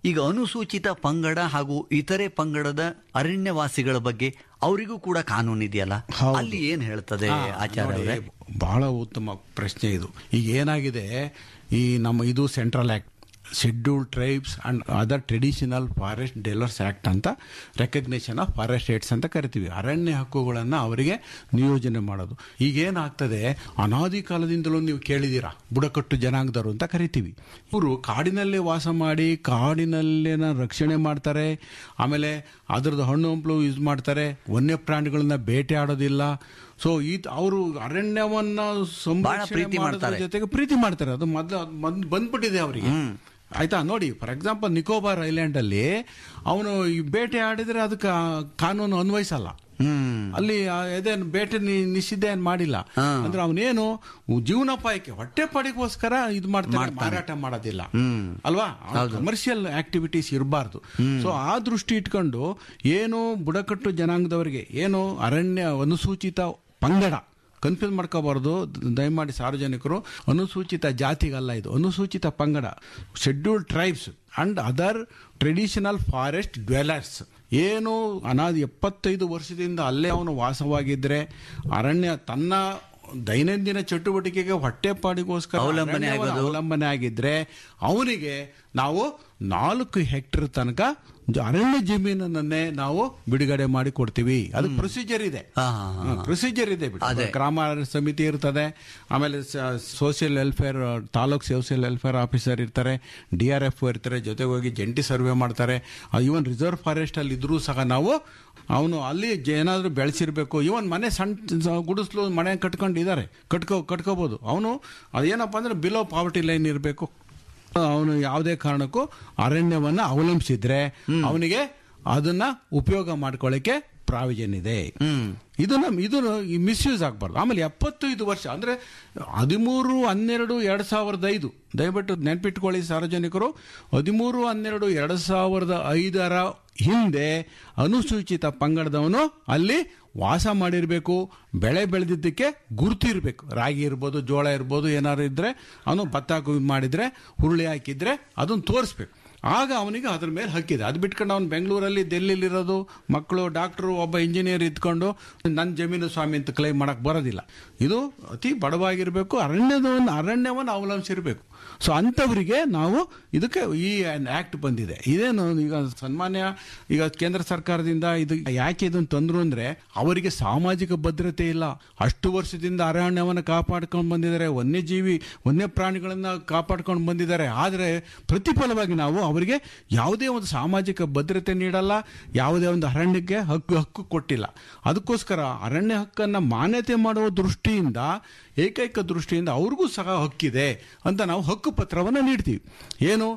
Speaker 2: ಈಗ ಅನುಸೂಚಿತ ಪಂಗಡ ಹಾಗೂ ಇತರೆ ಪಂಗಡದ ಅರಣ್ಯವಾಸಿಗಳ ಬಗ್ಗೆ ಅವರಿಗೂ ಕೂಡ ಕಾನೂನು ಇದೆಯಲ್ಲ
Speaker 3: ಹೌದು.
Speaker 2: ಅಲ್ಲಿ ಏನ್ ಹೇಳ್ತದೆ
Speaker 3: ಹಾ,
Speaker 2: ಆಚಾರ್ಯ
Speaker 3: ನೋಡಿ,
Speaker 2: ಅವರೇ
Speaker 3: ಬಹಳ ಉತ್ತಮ ಪ್ರಶ್ನೆ ಇದು ಈಗ ಏನಾಗಿದೆ ಈ ನಮ್ಮ ಇದು central act schedule tribes and other traditional forest dwellers act ಅಂತ ರೆಕಗ್ನೇಷನ್ ಆಫ್ ಫಾರೆಸ್ಟ್ ಏಟ್ಸ್ ಅಂತ ಕರಿತೀವಿ ಅರಣ್ಯ ಹಕ್ಕುಗಳನ್ನು ಅವರಿಗೆ ನಿಯೋಜನೆ ಮಾಡೋದು ಈಗೇನಾಗ್ತದೆ ಅನಾದಿ ಕಾಲದಿಂದಲೂ ನೀವು ಕೇಳಿದ್ದೀರಾ ಬುಡಕಟ್ಟು ಜನಾಂಗದವರು ಅಂತ ಕರಿತೀವಿ ಇವರು ಕಾಡಿನಲ್ಲೇ ವಾಸ ಮಾಡಿ ಕಾಡಿನಲ್ಲೇನ ರಕ್ಷಣೆ ಮಾಡ್ತಾರೆ ಆಮೇಲೆ ಅದರದ್ದು ಹಣ್ಣು ಹಂಪಲು ಯೂಸ್ ಮಾಡ್ತಾರೆ ವನ್ಯ ಪ್ರಾಣಿಗಳನ್ನ ಬೇಟೆ ಆಡೋದಿಲ್ಲ ಸೊ ಈ ಅವರು ಅರಣ್ಯವನ್ನ ಸಂರಕ್ಷಣೆ
Speaker 2: ಪ್ರೀತಿ
Speaker 3: ಮಾಡೋದ್ರ
Speaker 2: ಮಾಡ್ತಾರೆ.
Speaker 3: ಜೊತೆಗೆ ಪ್ರೀತಿ ಮಾಡ್ತಾರೆ ಅದು ಮೊದಲು ಅದು ಬಂದ್- ಬಂದ್ಬಿಟ್ಟಿದೆ ಅವರಿಗೆ ಆಯ್ತಾ ನೋಡಿ ಫಾರ್ ಎಕ್ಸಾಂಪಲ್ ನಿಕೋಬಾರ್ ಐಲ್ಯಾಂಡ್ ಅಲ್ಲಿ ಅವನು ಈ ಬೇಟೆ ಆಡಿದ್ರೆ ಅದಕ್ಕೆ ಕಾನೂನು ಅನ್ವಯಿಸಲ್ಲ
Speaker 2: ಹ್ಮ್
Speaker 3: ಅಲ್ಲಿ ಆ ಇದೇನು ಬೇಟೆ ನಿ- ನಿಷಿದ್ಧ ಏನ್ ಮಾಡಿಲ್ಲ
Speaker 2: ಹಾ.
Speaker 3: ಅಂದ್ರೆ ಅವನೇನು ಜೀವನೋಪಾಯಕ್ಕೆ ಹೊಟ್ಟೆ ಪಡಿಗೋಸ್ಕರ ಇದು ಮಾಡ್ತಾನೆ ಮಾರಾಟ ಮಾಡೋದಿಲ್ಲ
Speaker 2: ಹ್ಮ್.
Speaker 3: ಅಲ್ವಾ ಕಮರ್ಷಿಯಲ್ ಆಕ್ಟಿವಿಟೀಸ್ ಇರಬಾರ್ದು ಸೊ ಆ ದೃಷ್ಟಿ ಇಟ್ಕೊಂಡು ಏನು ಬುಡಕಟ್ಟು ಜನಾಂಗದವರಿಗೆ ಏನು ಅರಣ್ಯ ಅನುಸೂಚಿತ ಪಂಗಡ ಕನ್ಫ್ಯೂಸ್ ಮಾಡ್ಕೋಬಾರ್ದು ದಯಮಾಡಿ ಸಾರ್ವಜನಿಕರು ಅನುಸೂಚಿತ ಜಾತಿಗಲ್ಲ ಇದು ಅನುಸೂಚಿತ ಪಂಗಡ scheduled tribes and other traditional forest dwellers ಏನು ಅನಾದಿ ಎಪ್ಪತ್ತೈದು ವರ್ಷದಿಂದ ಅಲ್ಲೇ ಅವನು ವಾಸವಾಗಿದ್ರೆ ಅರಣ್ಯ ತನ್ನ ದೈನಂದಿನ ಚಟುವಟಿಕೆಗೆ ಹೊಟ್ಟೆಪಾಡಿಗೋಸ್ಕರ
Speaker 2: ಅವಲಂಬನೆ
Speaker 3: ಅರಣ್ಯವನ್ನು
Speaker 2: ಆಗೋದು.
Speaker 3: ಅವಲಂಬನೆ ಆಗಿದ್ರೆ ಅವನಿಗೆ ನಾವು ನಾಲ್ಕು ಹೆಕ್ಟೇರ್ ತನಕ ಜ- ಅರಣ್ಯ ಜಮೀನನ್ನೇ ನಾವು ಬಿಡುಗಡೆ ಮಾಡಿ ಕೊಡ್ತೀವಿ ಅದು ಪ್ರೊಸೀಜರ್ ಇದೆ
Speaker 2: ಹಾ, ಹಾ, ಹಾ.
Speaker 3: ಪ್ರೊಸೀಜರ್ ಇದೆ ಬಿಡಿ.
Speaker 2: ಅದೇ.
Speaker 3: ಗ್ರಾಮ ಸಮಿತಿ ಇರ್ತದೆ ಆಮೇಲೆ social welfare taluk social welfare officer ಇರ್ತಾರೆ ಡಿ ಆರ್ ಎಫ್ ಇರ್ತಾರೆ ಜೊತೆಗೆ ಹೋಗಿ ಜಂಟಿ ಸರ್ವೆ ಮಾಡ್ತಾರೆ ಇವನ್ ರಿಸರ್ವ್ ಫಾರೆಸ್ಟ್ ಅಲ್ಲಿ ಇದ್ರೂ ಸಹ ನಾವು ಅವನು ಅಲ್ಲಿ ಜ- ಏನಾದ್ರೂ ಬೆಳೆಸಿರ್ಬೇಕು ಇವನ್ ಮನೆ ಸಣ್ಣ ಸ- ಗುಡಿಸ್ಲು ಮನೆ ಕಟ್ಕೊಂಡಿದ್ದಾರೆ ಕಟ್ಕೋ ಕಟ್ಕೋಬಹುದು ಅವನು ಅದೇನಪ್ಪ ಅಂದ್ರೆ ಬಿಲೋ ಪಾವರ್ಟಿ ಲೈನ್ ಇರಬೇಕು ಅವನು ಯಾವುದೇ ಕಾರಣಕ್ಕೂ ಅರಣ್ಯವನ್ನ ಅವಲಂಬಿಸಿದ್ರೆ ಅವನಿಗೆ ಅದನ್ನ ಉಪಯೋಗ ಮಾಡ್ಕೊಳ್ಳಿಕ್ಕೆ ಪ್ರಾವಿಜನ್ ಇದೆ
Speaker 2: ಹ್ಮ್
Speaker 3: ಇದನ್ನ ಇದು ಮಿಸ್ಯೂಸ್ ಆಗಬಾರ್ದು ಆಮೇಲೆ ಎಪ್ಪತ್ತೈದು ವರ್ಷ ಅಂದ್ರೆ ಹದಿಮೂರು ಹನ್ನೆರಡು ಎರಡ್ ಸಾವಿರದ ಐದು ದಯವಿಟ್ಟು ನೆನ್ಪಿಟ್ಕೊಳ್ಳಿ ಸಾರ್ವಜನಿಕರು ಹದಿಮೂರು ಹನ್ನೆರಡು ಎರಡ್ ಸಾವಿರದ ಐದರ ಹಿಂದೆ ಅನುಸೂಚಿತ ಪಂಗಡದವನು ಅಲ್ಲಿ ವಾಸ ಮಾಡಿರಬೇಕು ಬೆಳೆ ಬೆಳೆದಿದ್ದಕ್ಕೆ ಗುರುತು ಇರಬೇಕು ರಾಗಿ ಇರ್ಬೋದು ಜೋಳ ಇರ್ಬೋದು ಏನಾದ್ರು ಇದ್ರೆ ಅವನು ಭತ್ತ ಕು- ಮಾಡಿದ್ರೆ ಹುರುಳಿ ಹಾಕಿದ್ರೆ ಅದನ್ನು ತೋರಿಸ್ಬೇಕು ಆಗ ಅವನಿಗೆ ಅದ್ರ ಮೇಲೆ ಹಕ್ಕಿದೆ ಅದು ಬಿಟ್ಕೊಂಡು ಅವನು ಬೆಂಗಳೂರಲ್ಲಿ ದೆಲ್ಲಿಲಿರೋದು ಮಕ್ಕಳು ಡಾಕ್ಟ್ರು ಒಬ್ಬ ಇಂಜಿನಿಯರ್ ಇದ್ಕೊಂಡು ನನ್ನ ಜಮೀನು ಸ್ವಾಮಿ ಅಂತ ಕ್ಲೈಮ್ ಮಾಡಕ್ ಬರೋದಿಲ್ಲ ಇದು ಅತಿ ಬಡವಾಗಿರಬೇಕು ಅರಣ್ಯದವನ್ನು ಅರಣ್ಯವನ್ನು ಅವಲಂಬಿಸಿರ್ಬೇಕು ಸೊ ಅಂಥವರಿಗೆ ನಾವು ಇದಕ್ಕೆ ಈ ಆಕ್ಟ್ ಬಂದಿದೆ ಇದೇನು ಈಗ ಸನ್ಮಾನ್ಯ ಈಗ ಕೇಂದ್ರ ಸರ್ಕಾರದಿಂದ ಇದು ಯಾಕೆ ಇದನ್ನು ತಂದ್ರು ಅಂದ್ರೆ ಅವರಿಗೆ ಸಾಮಾಜಿಕ ಭದ್ರತೆ ಇಲ್ಲ ಅಷ್ಟು ವರ್ಷದಿಂದ ಅರಣ್ಯವನ್ನು ಕಾಪಾಡ್ಕೊಂಡು ಬಂದಿದ್ದಾರೆ ವನ್ಯಜೀವಿ ವನ್ಯ ಪ್ರಾಣಿಗಳನ್ನ ಕಾಪಾಡ್ಕೊಂಡು ಬಂದಿದ್ದಾರೆ ಆದರೆ ಪ್ರತಿಫಲವಾಗಿ ನಾವು ಅವರಿಗೆ ಯಾವುದೇ ಒಂದು ಸಾಮಾಜಿಕ ಭದ್ರತೆ ನೀಡಲ್ಲ ಯಾವುದೇ ಒಂದು ಅರಣ್ಯಕ್ಕೆ ಹಕ್ಕು ಹಕ್ಕು ಕೊಟ್ಟಿಲ್ಲ ಅದಕ್ಕೋಸ್ಕರ ಅರಣ್ಯ ಹಕ್ಕನ್ನು ಮಾನ್ಯತೆ ಮಾಡುವ ದೃಷ್ಟಿಯಿಂದ ಏಕೈಕ ದೃಷ್ಟಿಯಿಂದ ಅವ್ರಿಗೂ ಸಹ ಹಕ್ಕಿದೆ ಅಂತ ನಾವು ಹಕ್ಕು ಪತ್ರವನ್ನು ನೀಡ್ತೀವಿ ಏನು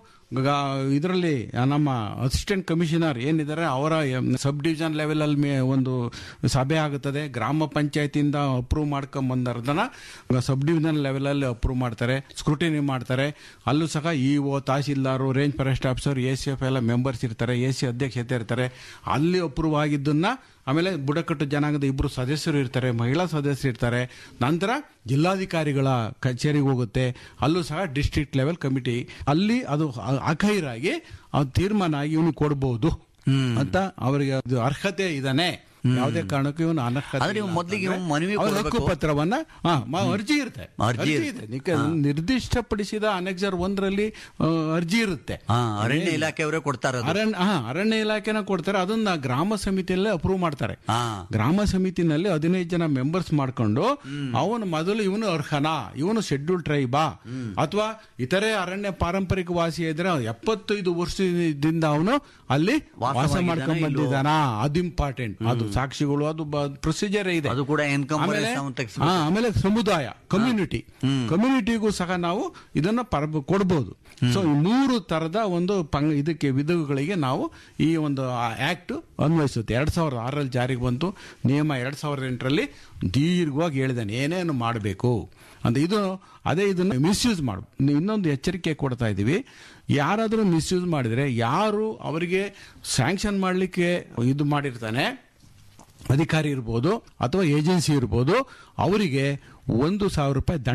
Speaker 3: ಇದರಲ್ಲಿ ನಮ್ಮ ಅಸಿಸ್ಟೆಂಟ್ ಕಮಿಷನರ್ ಏನಿದ್ದಾರೆ ಅವರ ಸಬ್ ಡಿವಿಷನ್ ಲೆವೆಲ್ ಅಲ್ಲಿ ಮೇ- ಒಂದು ಸಭೆ ಆಗುತ್ತದೆ ಗ್ರಾಮ ಪಂಚಾಯತಿಯಿಂದ ಅಪ್ರೂವ್ ಮಾಡ್ಕೊಂಡ್ ಬಂದರ್ದನ ಸಬ್ ಡಿವಿಷನ್ ಲೆವೆಲ್ ಅಲ್ಲಿ ಅಪ್ರೂವ್ ಮಾಡ್ತಾರೆ ಸ್ಕ್ರೂಟಿನಿ ಮಾಡ್ತಾರೆ ಅಲ್ಲೂ ಸಹ E O tahsildar range forest officer A C F ಎಲ್ಲ ಮೆಂಬರ್ಸ್ ಇರ್ತಾರೆ ಎ ಸಿ ಅಧ್ಯಕ್ಷತೆ ಇರ್ತಾರೆ ಅಲ್ಲಿ ಅಪ್ರೂವ್ ಆಗಿದ್ದನ್ನ ಆಮೇಲೆ ಬುಡಕಟ್ಟು ಜನಾಂಗದ ಇಬ್ಬರು ಸದಸ್ಯರು ಇರ್ತಾರೆ ಮಹಿಳಾ ಸದಸ್ಯರು ಇರ್ತಾರೆ ನಂತರ ಜಿಲ್ಲಾಧಿಕಾರಿಗಳ ಕಚೇರಿಗೆ ಹೋಗುತ್ತೆ ಅಲ್ಲೂ ಸಹ ಡಿಸ್ಟ್ರಿಕ್ಟ್ ಲೆವೆಲ್ ಕಮಿಟಿ ಅಲ್ಲಿ ಅದು ಅ- ಅಖೈರಾಗಿ ಅದು ತೀರ್ಮಾನ ಆಗಿ ಇವನು ಕೊಡಬಹುದು ಅಂತ ಅವರಿಗೆ ಅದು ಅರ್ಹತೆ ಇದಾನೆ ಯಾವುದೇ ಕಾರಣಕ್ಕೂ ಇವನು ಅನರ್ಹತೆ
Speaker 2: ಆದ್ರೆ ಇವ್ನು
Speaker 3: ಇಲ್ಲ
Speaker 2: ಮೊದ್ಲಿಗೆ
Speaker 3: ಅಂತಂದ್ರೆ
Speaker 2: ಇವ್ನು ಮನವಿ
Speaker 3: ಅವ್ರ
Speaker 2: ಕೊಡ್ಬೇಕು.
Speaker 3: ಹಕ್ಕು ಪತ್ರವನ್ನ ಹಾ, ಮ- ಅರ್ಜಿ ಇರುತ್ತೆ
Speaker 2: ಅರ್ಜಿ
Speaker 3: ಅರ್ಜಿ
Speaker 2: ಇರುತ್ತೆ.
Speaker 3: ಇದೆ ನಿಕ- ನಿರ್ದಿಷ್ಟಪಡಿಸಿದ ಅನೆಕ್ಸರ್ ಒಂದರಲ್ಲಿ ಆ, ಅರ್ಜಿ ಇರುತ್ತೆ
Speaker 2: ಹಾ ಅರಣ್ಯ ಇಲಾಖೆಯವರೇ ಕೊಡ್ತಾರ
Speaker 3: ಅರಣ್ಯ ಹಾ ಅರಣ್ಯ ಇಲಾಖೆನ ಕೊಡ್ತಾರೆ ಅದನ್ನ ಗ್ರಾಮ ಸಮಿತಿಯಲ್ಲೇ ಅಪ್ರೂವ್ ಮಾಡ್ತಾರೆ
Speaker 2: ಹಾ
Speaker 3: ಗ್ರಾಮ ಸಮಿತಿನಲ್ಲಿ ಹದಿನೈದು ಜನ ಮೆಂಬರ್ಸ್ ಮಾಡ್ಕೊಂಡು ಅವನು ಮೊದಲು ಇವನು ಅರ್ಹನಾ ಇವನು ಶೆಡ್ಯೂಲ್ ಟ್ರೈಬಾ ಅಥವಾ ಇತರೆ ಅರಣ್ಯ ಪಾರಂಪರಿಕ ವಾಸಿ ಇದ್ರೆ ಎಪ್ಪತ್ತೈದು ವರ್ಷದಿಂದ ಅವನು ಅಲ್ಲಿ ವಾಸ
Speaker 2: ವಾಸವಾಗಿದ್ದಾನಾ
Speaker 3: ಮಾಡ್ಕೊಂಡ್
Speaker 2: ಇಲ್ವೋ?
Speaker 3: ಬಂದಿದ್ದಾನಾ ಅದು ಇಂಪಾರ್ಟೆಂಟ್ ಅದು ಸಾಕ್ಷಿಗಳು ಅದು ಪ್ರೊಸೀಜರ್ ಇದೆ
Speaker 2: ಅದು ಕೂಡ ಎನ್ಕಮ್
Speaker 3: ಆಮೇಲೆ ಹಾ, ಆಮೇಲೆ ಸಮುದಾಯ ಕಮ್ಯುನಿಟಿ ಕಮ್ಯುನಿಟಿಗೂ ಸಹ ನಾವು ಇದನ್ನ ಪರ ಕೊಡಬಹುದು ಸೊ ಈ ಮೂರು ತರದ ಒಂದು ಪಂಗ್ ಇದಕ್ಕೆ ವಿಧಗಳಿಗೆ ನಾವು ಈ ಒಂದು ಆಕ್ಟ್ ಅನ್ವಯಿಸುತ್ತೆ ಎರಡ್ ಸಾವಿರದ ಆರಲ್ಲಿ ಜಾರಿಗೆ ಬಂತು ನಿಯಮ ಎರಡ್ ಸಾವಿರದ ಎಂಟರಲ್ಲಿ ದೀರ್ಘವಾಗಿ ಹೇಳಿದಾನೆ ಏನೇನು ಮಾಡಬೇಕು ಅಂತ ಇದು ಅದೇ ಇದನ್ನು ಮಿಸ್ಯೂಸ್ ಮಾಡು ಇನ್ನೊಂದು ಎಚ್ಚರಿಕೆ ಕೊಡ್ತಾ ಇದ್ದೀವಿ ಯಾರಾದರೂ ಮಿಸ್ಯೂಸ್ ಮಾಡಿದ್ರೆ ಯಾರು ಅವರಿಗೆ ಸ್ಯಾಂಕ್ಷನ್ ಮಾಡಲಿಕ್ಕೆ ಇದು ಮಾಡಿರ್ತಾನೆ ಅಧಿಕಾರಿ ಇರ್ಬೋದು ಅಥವಾ ಏಜೆನ್ಸಿ ಇರ್ಬೋದು ಅವರಿಗೆ ಒಂದು ಸಾವಿರ ರೂಪಾಯಿ ದಂಡ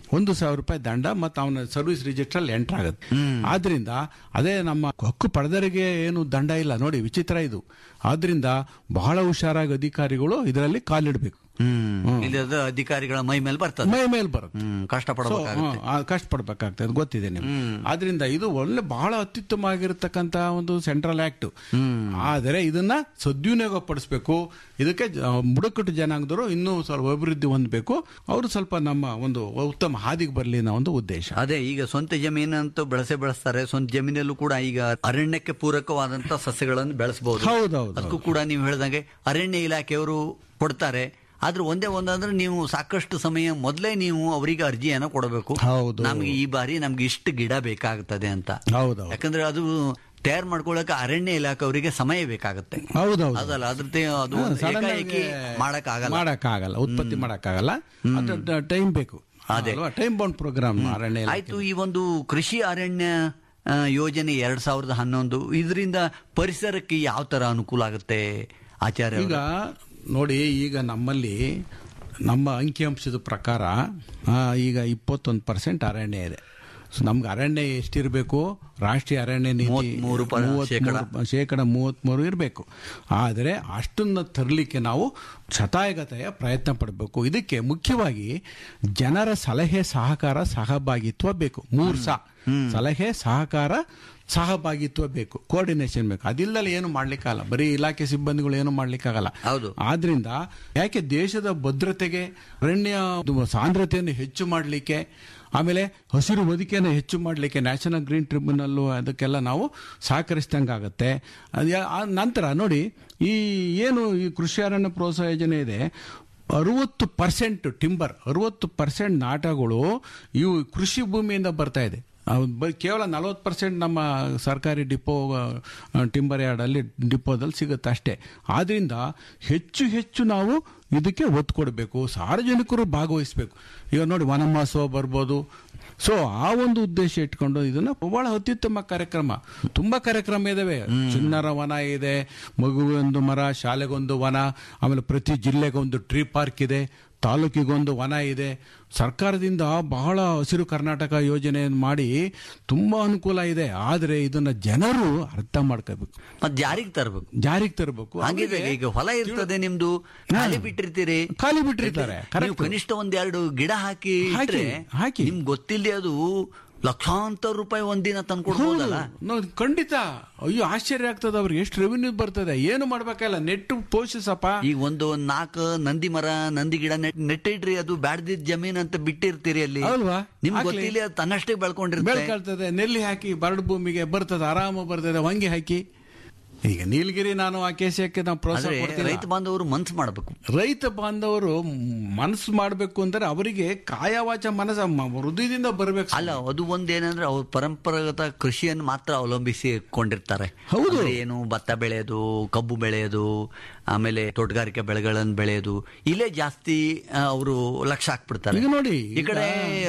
Speaker 3: ಒಂದು ಸಾವಿರ ರೂಪಾಯಿ ದಂಡ ಮತ್ತು ಅವನ ಸರ್ವಿಸ್ ರಿಜಿಸ್ಟರ್ ಅಲ್ಲಿ ಎಂಟರ್ ಆಗುತ್ತೆ ಆದ್ರಿಂದ ಅದೇ ನಮ್ಮ ಹಕ್ಕು ಪಡೆದರಿಗೆ ಏನು ದಂಡ ಇಲ್ಲ ನೋಡಿ ವಿಚಿತ್ರ ಇದು ಆದ್ರಿಂದ ಬಹಳ ಹುಷಾರಾಗಿ ಅಧಿಕಾರಿಗಳು ಇದರಲ್ಲಿ ಕಾಲಿಡಬೇಕು
Speaker 2: ಹ್ಮ್ ಇಲ್ಲದ ಅಧಿಕಾರಿಗಳ ಮೈ ಮೇಲೆ ಬರ್ತದೆ
Speaker 3: ಮೈ ಮೇಲೆ ಬರುತ್ತೆ
Speaker 2: ಹ್ಮ್
Speaker 3: So,
Speaker 2: ಕಷ್ಟಪಡಬೇಕಾಗುತ್ತೆ
Speaker 3: ಹ್ಮ್, ಆ, ಕಷ್ಟಪಡ್ಬೇಕಾಗ್ತದೆ ಅದು ಗೊತ್ತಿದೆ ನಿಮ್ಗೆ ಆದ್ರಿಂದ ಇದು ಒಳ್ಳೆ ಬಹಳ ಅತ್ಯುತ್ತಮವಾಗಿರ್ತಕ್ಕಂತ ಒಂದು ಸೆಂಟ್ರಲ್ ಆಕ್ಟ್ ಆದರೆ ಇದನ್ನ ಸದ್ವಿನಿಯೋಗ ಪಡಿಸ್ಬೇಕು ಇದಕ್ಕೆ ಜ- ಬುಡಕಟ್ಟು ಜನಾಂಗದವರು ಇನ್ನೂ ಸ್ವಲ್ಪ ಅಭಿವೃದ್ಧಿ ಹೊಂದಬೇಕು ಅವರು ಸ್ವಲ್ಪ ನಮ್ಮ ಒಂದು ಉತ್ತಮ ಹಾದಿಗೆ ಬರಲಿ ಅನ್ನೋ ಒಂದು ಉದ್ದೇಶ
Speaker 2: ಅದೇ ಈಗ ಸ್ವಂತ ಜಮೀನಂತೂ ಬೆಳೆಸೇ ಬೆಳೆಸ್ತಾರೆ ಸ್ವಂತ ಜಮೀನಲ್ಲೂ ಕೂಡ ಈಗ ಅರಣ್ಯಕ್ಕೆ ಪೂರಕವಾದಂತ ಸಸ್ಯಗಳನ್ನು ಬೆಳೆಸಬಹುದು
Speaker 3: ಹೌದೌದು
Speaker 2: ಅದಕ್ಕೂ ಕೂಡ ನೀವು ಹೇಳ್ದಂಗೆ ಅರಣ್ಯ ಇಲಾಖೆಯವರು ಕೊಡ್ತಾರೆ ಆದ್ರೆ ಒಂದೇ ಒಂದಂದ್ರೆ ನೀವು ಸಾಕಷ್ಟು ಸಮಯ ಮೊದಲೇ ನೀವು ಅವರಿಗೆ ಅರ್ಜಿಯನ್ನು ಕೊಡಬೇಕು
Speaker 3: ಹೌದು.
Speaker 2: ನಮ್ಗೆ ಈ ಬಾರಿ ನಮ್ಗೆ ಇಷ್ಟು ಗಿಡ ಬೇಕಾಗುತ್ತದೆ ಅಂತ
Speaker 3: ಹೌದೌದು
Speaker 2: ಯಾಕಂದ್ರೆ ಅದು ತಯಾರು ಮಾಡ್ಕೊಳ್ಳಕ್ಕೆ ಅರಣ್ಯ ಇಲಾಖೆ ಅವರಿಗೆ ಸಮಯ ಬೇಕಾಗುತ್ತೆ
Speaker 3: ಹೌದೌದು
Speaker 2: ಅದಲ್ಲ ಅದ್ರ ಅದು ಒಂದು
Speaker 3: ಸಡನ್
Speaker 2: ಏಕಾಏಕಿ ಮಾಡಕ್ ಆಗಲ್ಲ
Speaker 3: ಮಾಡಕ್ಕಾಗಲ್ಲ ಉತ್ಪತ್ತಿ ಮಾಡಕ್ಕಾಗಲ್ಲ ಟೈಮ್ ಬೇಕು
Speaker 2: ಅದೇ.
Speaker 3: ಟೈಮ್ ಬೌಂಡ್ ಪ್ರೋಗ್ರಾಮ್ ಅರಣ್ಯ ಇಲಾಖೆ.
Speaker 2: ಆಯ್ತು ಈ ಒಂದು ಕೃಷಿ ಅರಣ್ಯ ಆ, ಯೋಜನೆ ಎರಡ್ ಸಾವಿರದ ಹನ್ನೊಂದು ಇದರಿಂದ ಪರಿಸರಕ್ಕೆ ಯಾವ ತರ ಅನುಕೂಲ ಆಗುತ್ತೆ ಆಚಾರ್ಯ
Speaker 3: ಈಗ ನೋಡಿ ಈಗ ನಮ್ಮಲ್ಲಿ ನಮ್ಮ ಅಂಕಿಅಂಶದ ಪ್ರಕಾರ ಆ, ಈಗ ಇಪ್ಪತ್ತೊಂದು ಪರ್ಸೆಂಟ್ ಅರಣ್ಯ ಇದೆ ಸೊ ನಮ್ಗೆ ಅರಣ್ಯ ಎಷ್ಟಿರಬೇಕು ರಾಷ್ಟ್ರೀಯ ಅರಣ್ಯ ನೀತಿ
Speaker 2: ಮೂವತ್ಮೂರು ಪ-
Speaker 3: ಮೂವತ್ಮೂರು- ಶೇಕಡ ಮೂವತ್ಮೂರು ಇರಬೇಕು ಆದರೆ ಅಷ್ಟನ್ನು ತರಲಿಕ್ಕೆ ನಾವು ಶತಾಯಗತೆಯ ಪ್ರಯತ್ನ ಪಡಬೇಕು ಇದಕ್ಕೆ ಮುಖ್ಯವಾಗಿ ಜನರ ಸಲಹೆ ಸಹಕಾರ ಸಹಭಾಗಿತ್ವ ಬೇಕು ಮೂರು ಸಹ ಸಲಹೆ ಸಹಕಾರ ಸಹಭಾಗಿತ್ವ ಬೇಕು ಕೋಆರ್ಡಿನೇಷನ್ ಬೇಕು ಅದಿಲ್ಲಲ್ಲಿ ಏನು ಮಾಡ್ಲಿಕ್ಕಾಗಲ್ಲ ಬರೀ ಇಲಾಖೆ ಸಿಬ್ಬಂದಿಗಳು ಏನು ಮಾಡ್ಲಿಕ್ಕಾಗಲ್ಲ
Speaker 2: ಹೌದು.
Speaker 3: ಆದ್ರಿಂದ ಯಾಕೆ ದೇಶದ ಭದ್ರತೆಗೆ ಅರಣ್ಯ ಸಾಂದ್ರತೆಯನ್ನು ಹೆಚ್ಚು ಮಾಡಲಿಕ್ಕೆ ಆಮೇಲೆ ಹಸಿರು ಬದುಕೆಯನ್ನು ಹೆಚ್ಚು ಮಾಡಲಿಕ್ಕೆ ನ್ಯಾಷನಲ್ ಗ್ರೀನ್ ಟ್ರಿಬ್ಯುನಲ್ಲು ಅದಕ್ಕೆಲ್ಲ ನಾವು ಸಹಕರಿಸಿದಂಗಾಗತ್ತೆ ಅದು ಯಾ- ಆ ನಂತರ ನೋಡಿ ಈ ಏನು ಈ ಕೃಷಿ ಅರಣ್ಯ ಪ್ರೋತ್ಸಾಹ ಯೋಜನೆ ಇದೆ ಅರುವತ್ತು ಪರ್ಸೆಂಟ್ ಟಿಂಬರ್ ಅರುವತ್ತು ಪರ್ಸೆಂಟ್ ನಾಟಗಳು ಇವು ಕೃಷಿ ಭೂಮಿಯಿಂದ ಬರ್ತಾ ಇದೆ ಅವು ಬ- ಕೇವಲ ನಲವತ್ತು ಪರ್ಸೆಂಟ್ ನಮ್ಮ ಸರ್ಕಾರಿ ಡಿಪೋ ಆ, ಟಿಂಬರ್ ಯಾರ್ಡಲ್ಲಿ ಡಿಪೋದಲ್ಲಿ ಸಿಗುತ್ತೆ ಅಷ್ಟೇ ಆದ್ರಿಂದ ಹೆಚ್ಚು ಹೆಚ್ಚು ನಾವು ಇದಕ್ಕೆ ಒತ್ತು ಕೊಡಬೇಕು ಸಾರ್ವಜನಿಕರು ಭಾಗವಹಿಸಬೇಕು ಈಗ ನೋಡಿ ವನ ಮಹೋತ್ಸವ ಬರ್ಬೋದು ಸೊ ಆ ಒಂದು ಉದ್ದೇಶ ಇಟ್ಕೊಂಡು ಇದನ್ನ ಬಹಳ ಅತ್ಯುತ್ತಮ ಕಾರ್ಯಕ್ರಮ ತುಂಬಾ ಕಾರ್ಯಕ್ರಮ ಇದಾವೆ ಚಿನ್ನರ ವನ ಇದೆ ಮಗುವೊಂದು ಮರ ಶಾಲೆಗೊಂದು ವನ ಆಮೇಲೆ ಪ್ರತಿ ಜಿಲ್ಲೆಗೊಂದು ಟ್ರೀ ಪಾರ್ಕ್ ಇದೆ ತಾಲೂಕಿಗೊಂದು ವನ ಇದೆ ಸರ್ಕಾರದಿಂದ ಬಹಳ ಹಸಿರು ಕರ್ನಾಟಕ ಯೋಜನೆ ಮಾಡಿ ತುಂಬಾ ಅನುಕೂಲ ಇದೆ ಆದರೆ ಇದನ್ನ ಜನರು ಅರ್ಥ ಮಾಡ್ಕೋಬೇಕು
Speaker 2: ಮತ್ ಜಾರಿಗೆ ತರಬೇಕು
Speaker 3: ಜಾರಿಗೆ ತರಬೇಕು
Speaker 2: ಹಾಗಿದ್ರೆ ಈಗ ಹೊಲ ಇರ್ತದೆ ನಿಮ್ದು ಖಾಲಿ ಬಿಟ್ಟಿರ್ತೀರಿ
Speaker 3: ಖಾಲಿ ಬಿಟ್ಟಿರ್ತಾರೆ
Speaker 2: ನೀವು
Speaker 3: ಕರೆಕ್ಟ್
Speaker 2: ಕನಿಷ್ಠ ಒಂದೆರಡು ಗಿಡ ಹಾಕಿ
Speaker 3: ಹಾಕಿ,
Speaker 2: ಇಟ್ರೆ
Speaker 3: ಹಾಕಿ.
Speaker 2: ನಿಮ್ಗೆ ಗೊತ್ತಿಲ್ಲ ಅದು ಲಕ್ಷಾಂತರ ರೂಪಾಯಿ ಒಂದಿನ ತಂದ್ಕೊಡ್ಬೋದಲ್ಲ
Speaker 3: ನಾವು ಖಂಡಿತ ಅಯ್ಯೋ ಆಶ್ಚರ್ಯ ಆಗ್ತದೆ ಅವ್ರಿಗೆ ಎಷ್ಟು ರೆವಿನ್ಯೂ ಬರ್ತದೆ ಏನು ಮಾಡ್ಬೇಕಲ್ಲ ನೆಟ್ಟು ಪೋಷಿಸಪ್ಪ
Speaker 2: ಈಗ ಒಂದು ನಾಲ್ಕು ನಂದಿ ಮರ ನಂದಿ ಗಿಡ ನೆಟ್ ನೆಟ್ಟಿಡ್ರಿ ಅದು ಬ್ಯಾಡ್ದಿದ್ ಜಮೀನ್ ಅಂತ ಬಿಟ್ಟಿರ್ತೀರಿ ಅಲ್ಲಿ
Speaker 3: ಅಲ್ವಾ?
Speaker 2: ನಿಮ್ಗೆ
Speaker 3: ಹಾಕ್ಲಿ.
Speaker 2: ಗೊತ್ತಿಲ್ಲ ಅದು ತನ್ನಷ್ಟೇ ಬೆಳ್ಕೊಂಡಿರ್ತದೆ
Speaker 3: ಬೆಳ್ಕೊಳ್ತದೆ ನೆಲ್ಲಿ ಹಾಕಿ ಬರಡು ಭೂಮಿಗೆ ಬರ್ತದೆ ಆರಾಮ ಬರ್ತದೆ ಹೊಂಗೆ ಹಾಕಿ ಈಗ ನೀಲಗಿರಿ ನಾನು ಆ ಕೇಸಕ್ಕೆ ನಾವು ಪ್ರೋತ್ಸಾಹ
Speaker 2: ಆದ್ರೆ
Speaker 3: ಕೊಡ್ತಿಲ್ಲ.
Speaker 2: ರೈತ ಬಾಂಧವರು ಮನ್ಸು ಮಾಡ್ಬೇಕು
Speaker 3: ರೈತ ಬಾಂಧವರು ಮನಸ್ಸು ಮಾಡಬೇಕು ಅಂದ್ರೆ ಅವರಿಗೆ ಕಾಯವಾಚ ಮನಸ್ಸ ಮ- ಹೃದಯದಿಂದ ಬರಬೇಕು
Speaker 2: ಅಲ್ಲ ಅದು ಒಂದೇನಂದ್ರೆ ಅವ್ರು ಪರಂಪರಾಗತ ಕೃಷಿಯನ್ನು ಮಾತ್ರ ಅವಲಂಬಿಸಿಕೊಂಡಿರ್ತಾರೆ
Speaker 3: ಹೌದು.
Speaker 2: ಅಂದ್ರೆ ಏನು ಭತ್ತ ಬೆಳೆಯೋದು ಕಬ್ಬು ಬೆಳೆಯೋದು ಆಮೇಲೆ ತೋಟಗಾರಿಕೆ ಬೆಳೆಗಳನ್ನು ಬೆಳೆಯೋದು ಇಲ್ಲೇ ಜಾಸ್ತಿ ಅವರು ಲಕ್ಷ ಹಾಕ್ಬಿಡ್ತಾರೆ
Speaker 3: ಈಗ ನೋಡಿ,
Speaker 2: ಈ ಕಡೆ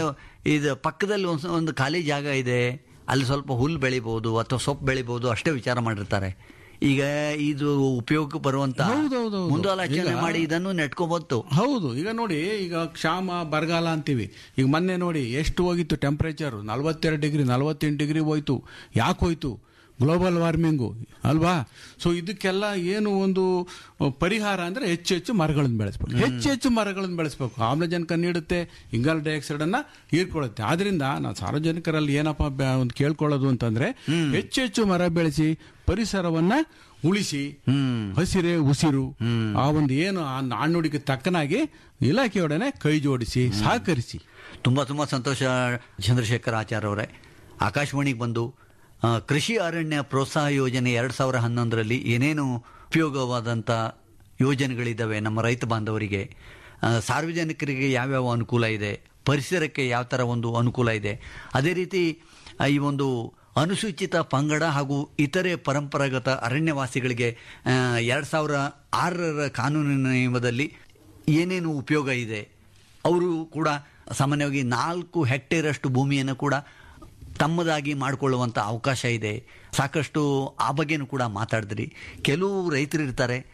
Speaker 2: ಇದು ಪಕ್ಕದಲ್ಲಿ ಒಂದು ಒಂದು ಖಾಲಿ ಜಾಗ ಇದೆ ಅಲ್ಲಿ ಸ್ವಲ್ಪ ಹುಲ್ಲು ಬೆಳಿಬಹುದು ಅಥವಾ ಸೊಪ್ಪು ಬೆಳಿಬಹುದು ಅಷ್ಟೇ ವಿಚಾರ ಮಾಡಿರ್ತಾರೆ ಈಗ ಇದು ಉಪಯೋಗಕ್ಕೆ ಬರುವಂತ
Speaker 3: ಹೌದೌದೌದು.
Speaker 2: ಮುಂದಾಲೋಚನೆ
Speaker 3: ಈಗ-
Speaker 2: ಮಾಡಿ ಇದನ್ನು ನೆಟ್ಕೋಬಹುದು
Speaker 3: ಹೌದು ಈಗ ನೋಡಿ ಈಗ ಕ್ಷಾಮ ಬರಗಾಲ ಅಂತೀವಿ ಈಗ ಮೊನ್ನೆ ನೋಡಿ ಎಷ್ಟು ಹೋಗಿತ್ತು ಟೆಂಪರೇಚರ್ ನಲವತ್ತೆರಡು ಡಿಗ್ರಿ ನಲವತ್ತೆಂಟು ಡಿಗ್ರಿ ಹೋಯ್ತು ಯಾಕೆ ಹೋಯ್ತು ಗ್ಲೋಬಲ್ ವಾರ್ಮಿಂಗು ಅಲ್ವಾ ಸೊ ಇದಕ್ಕೆಲ್ಲ ಏನು ಒಂದು ಪರಿಹಾರ ಅಂದ್ರೆ ಹೆಚ್ಚು ಹೆಚ್ಚು ಮರಗಳನ್ನು ಬೆಳೆಸ್ಬೇಕು ಹೆಚ್ಚು ಹೆಚ್ಚು ಮರಗಳನ್ನು ಬೆಳೆಸ್ಬೇಕು ಆಮ್ಲಜನಕ ನೀಡುತ್ತೆ ಇಂಗಾಲ ಡೈಆಕ್ಸೈಡ್ ಅನ್ನ ಹೀರ್ಕೊಳ್ಳುತ್ತೆ ಆದ್ರಿಂದ ನಾವು ಸಾರ್ವಜನಿಕರಲ್ಲಿ ಏನಪ್ಪ ಬ- ಒಂದು ಕೇಳ್ಕೊಳ್ಳೋದು ಅಂತಂದ್ರೆ ಹೆಚ್ಚು ಹೆಚ್ಚು ಮರ ಬೆಳೆಸಿ ಪರಿಸರವನ್ನ ಉಳಿಸಿ ಹಸಿರೇ ಉಸಿರು ಆ ಒಂದು ಏನು ಆ ನಾಣ್ಣುಡಿಗೆ ತಕ್ಕನಾಗಿ ಇಲಾಖೆಯೊಡನೆ ಕೈ ಜೋಡಿಸಿ ಸಹಕರಿಸಿ
Speaker 2: ತುಂಬಾ ತುಂಬಾ ಸಂತೋಷ ಚಂದ್ರಶೇಖರ್ ಆಚಾರ್ ಅವರೇ ಆಕಾಶವಾಣಿಗೆ ಬಂದು ಆ, ಕೃಷಿ ಅರಣ್ಯ ಪ್ರೋತ್ಸಾಹ ಯೋಜನೆ ಎರಡ್ ಸಾವಿರ ಹನ್ನೊಂದರಲ್ಲಿ ಏನೇನು ಉಪಯೋಗವಾದಂಥ ಯೋಜನೆಗಳಿದ್ದಾವೆ ನಮ್ಮ ರೈತ ಬಾಂಧವರಿಗೆ ಆ, ಸಾರ್ವಜನಿಕರಿಗೆ ಯಾವ್ಯಾವ ಅನುಕೂಲ ಇದೆ ಪರಿಸರಕ್ಕೆ ಯಾವ ಥರ ಒಂದು ಅನುಕೂಲ ಇದೆ ಅದೇ ರೀತಿ ಆ, ಈ ಒಂದು ಅನುಸೂಚಿತ ಪಂಗಡ ಹಾಗೂ ಇತರೆ ಪರಂಪರಾಗತ ಅರಣ್ಯವಾಸಿಗಳಿಗೆ ಎರಡು ಸಾವಿರ ಆರರ ಕಾನೂನಿನ ನಿಯಮದಲ್ಲಿ ಏನೇನು ಉಪಯೋಗ ಇದೆ ಅವರು ಕೂಡ ಸಾಮಾನ್ಯವಾಗಿ ನಾಲ್ಕು ಹೆಕ್ಟೇರ್ ಅಷ್ಟು ಭೂಮಿಯನ್ನು ಕೂಡ ತಮ್ಮದಾಗಿ ಮಾಡಿಕೊಳ್ಳುವಂಥ ಅವಕಾಶ ಇದೆ ಸಾಕಷ್ಟು ಆ ಬಗ್ಗೆನೂ ಕೂಡ ಮಾತಾಡಿದ್ರಿ ಕೆಲವು ರೈತರು ಇರ್ತಾರೆ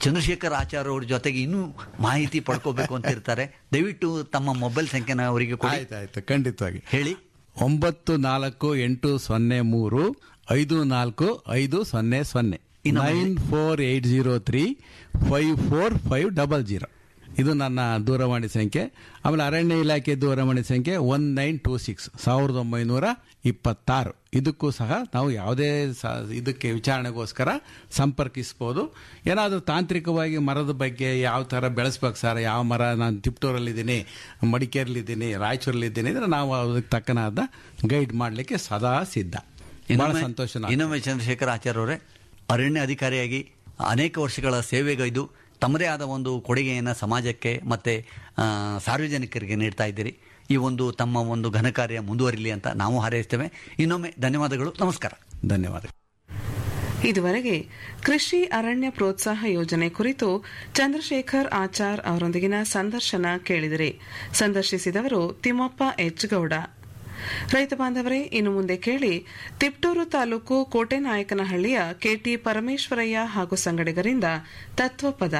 Speaker 2: ಚಂದ್ರಶೇಖರ್ ಆಚಾರ್ ಅವ್ರ ಜೊತೆಗೆ ಇನ್ನೂ ಮಾಹಿತಿ ಪಡ್ಕೋಬೇಕು ಅಂತ ಇರ್ತಾರೆ ದಯವಿಟ್ಟು ತಮ್ಮ ಮೊಬೈಲ್ ಸಂಖ್ಯೆನ ಅವರಿಗೆ ಕೊಡಿ
Speaker 3: ಆಯ್ತಾಯ್ತು ಖಂಡಿತವಾಗಿ
Speaker 2: ಹೇಳಿ
Speaker 3: ಒಂಬತ್ತು ನಾಲ್ಕು ಎಂಟು ಸೊನ್ನೆ ಮೂರು ಐದು ನಾಲ್ಕು ಐದು ಸೊನ್ನೆ ಸೊನ್ನೆ
Speaker 2: ಇನ್ನೊಮ್ಮೆ ಹೇಳಿ.
Speaker 3: Nine four eight zero three five four five double zero ಇದು ನನ್ನ ದೂರವಾಣಿ ಸಂಖ್ಯೆ ಆಮೇಲೆ ಅರಣ್ಯ ಇಲಾಖೆ ದೂರವಾಣಿ ಸಂಖ್ಯೆ ಒನ್ ನೈನ್ ಟೂ ಸಿಕ್ಸ್ ಸಾವಿರದ ಒಂಬೈನೂರ ಇಪ್ಪತ್ತಾರು ಇದಕ್ಕೂ ಸಹ ನಾವು ಯಾವುದೇ ಸ- ಇದಕ್ಕೆ ವಿಚಾರಣೆಗೋಸ್ಕರ ಸಂಪರ್ಕಿಸ್ಬೋದು ಏನಾದರೂ ತಾಂತ್ರಿಕವಾಗಿ ಮರದ ಬಗ್ಗೆ ಯಾವ ಥರ ಬೆಳೆಸ್ಬೇಕು ಸರ್ ಯಾವ ಮರ ನಾನು ತಿಪ್ಟೂರಲ್ಲಿದ್ದೀನಿ ಮಡಿಕೇರಿಲಿದ್ದೀನಿ ರಾಯಚೂರಲ್ಲಿದ್ದೀನಿ ಅಂದರೆ ನಾವು ಅದಕ್ಕೆ ತಕ್ಕನಾದ ಗೈಡ್ ಮಾಡಲಿಕ್ಕೆ ಸದಾ ಸಿದ್ಧ ಬಹಳ
Speaker 2: ಇನ್ನೊಮ್ಮೆ-
Speaker 3: ಸಂತೋಷ ನಾನು.
Speaker 2: ಇನ್ನೊಮ್ಮೆ ಚಂದ್ರಶೇಖರ್ ಆಚಾರ್ಯ ಅವರೇ ಅರಣ್ಯ ಅಧಿಕಾರಿಯಾಗಿ ಅನೇಕ ವರ್ಷಗಳ ಸೇವೆಗೈದು ತಮ್ಮದೇ ಆದ ಒಂದು ಕೊಡುಗೆಯನ್ನು ಸಮಾಜಕ್ಕೆ ಮತ್ತೆ ಆ, ಸಾರ್ವಜನಿಕರಿಗೆ ನೀಡ್ತಾ ಇದ್ದೀರಿ ಈ ಒಂದು ತಮ್ಮ ಒಂದು ಘನ ಕಾರ್ಯ ಮುಂದುವರಿಲಿ ಅಂತ ನಾವು ಹಾರೈಸ್ತೇವೆ ಇನ್ನೊಮ್ಮೆ ಧನ್ಯವಾದಗಳು ನಮಸ್ಕಾರ
Speaker 3: ಧನ್ಯವಾದ
Speaker 1: ಇದುವರೆಗೆ ಕೃಷಿ ಅರಣ್ಯ ಪ್ರೋತ್ಸಾಹ ಯೋಜನೆ ಕುರಿತು ಚಂದ್ರಶೇಖರ್ ಆಚಾರ್ ಅವರೊಂದಿಗಿನ ಸಂದರ್ಶನ ಕೇಳಿದಿರಿ ಸಂದರ್ಶಿಸಿದವರು ತಿಮ್ಮಪ್ಪ ಎಚ್ ಗೌಡ ರೈತ ಬಾಂಧವರೇ ಇನ್ನು ಮುಂದೆ ಕೇಳಿ ತಿಪ್ಟೂರು ತಾಲೂಕು ಕೋಟೆನಾಯಕನಹಳ್ಳಿಯ ಕೆಟಿ ಪರಮೇಶ್ವರಯ್ಯ ಹಾಗೂ ಸಂಗಡಿಗರಿಂದ ತತ್ವಪದ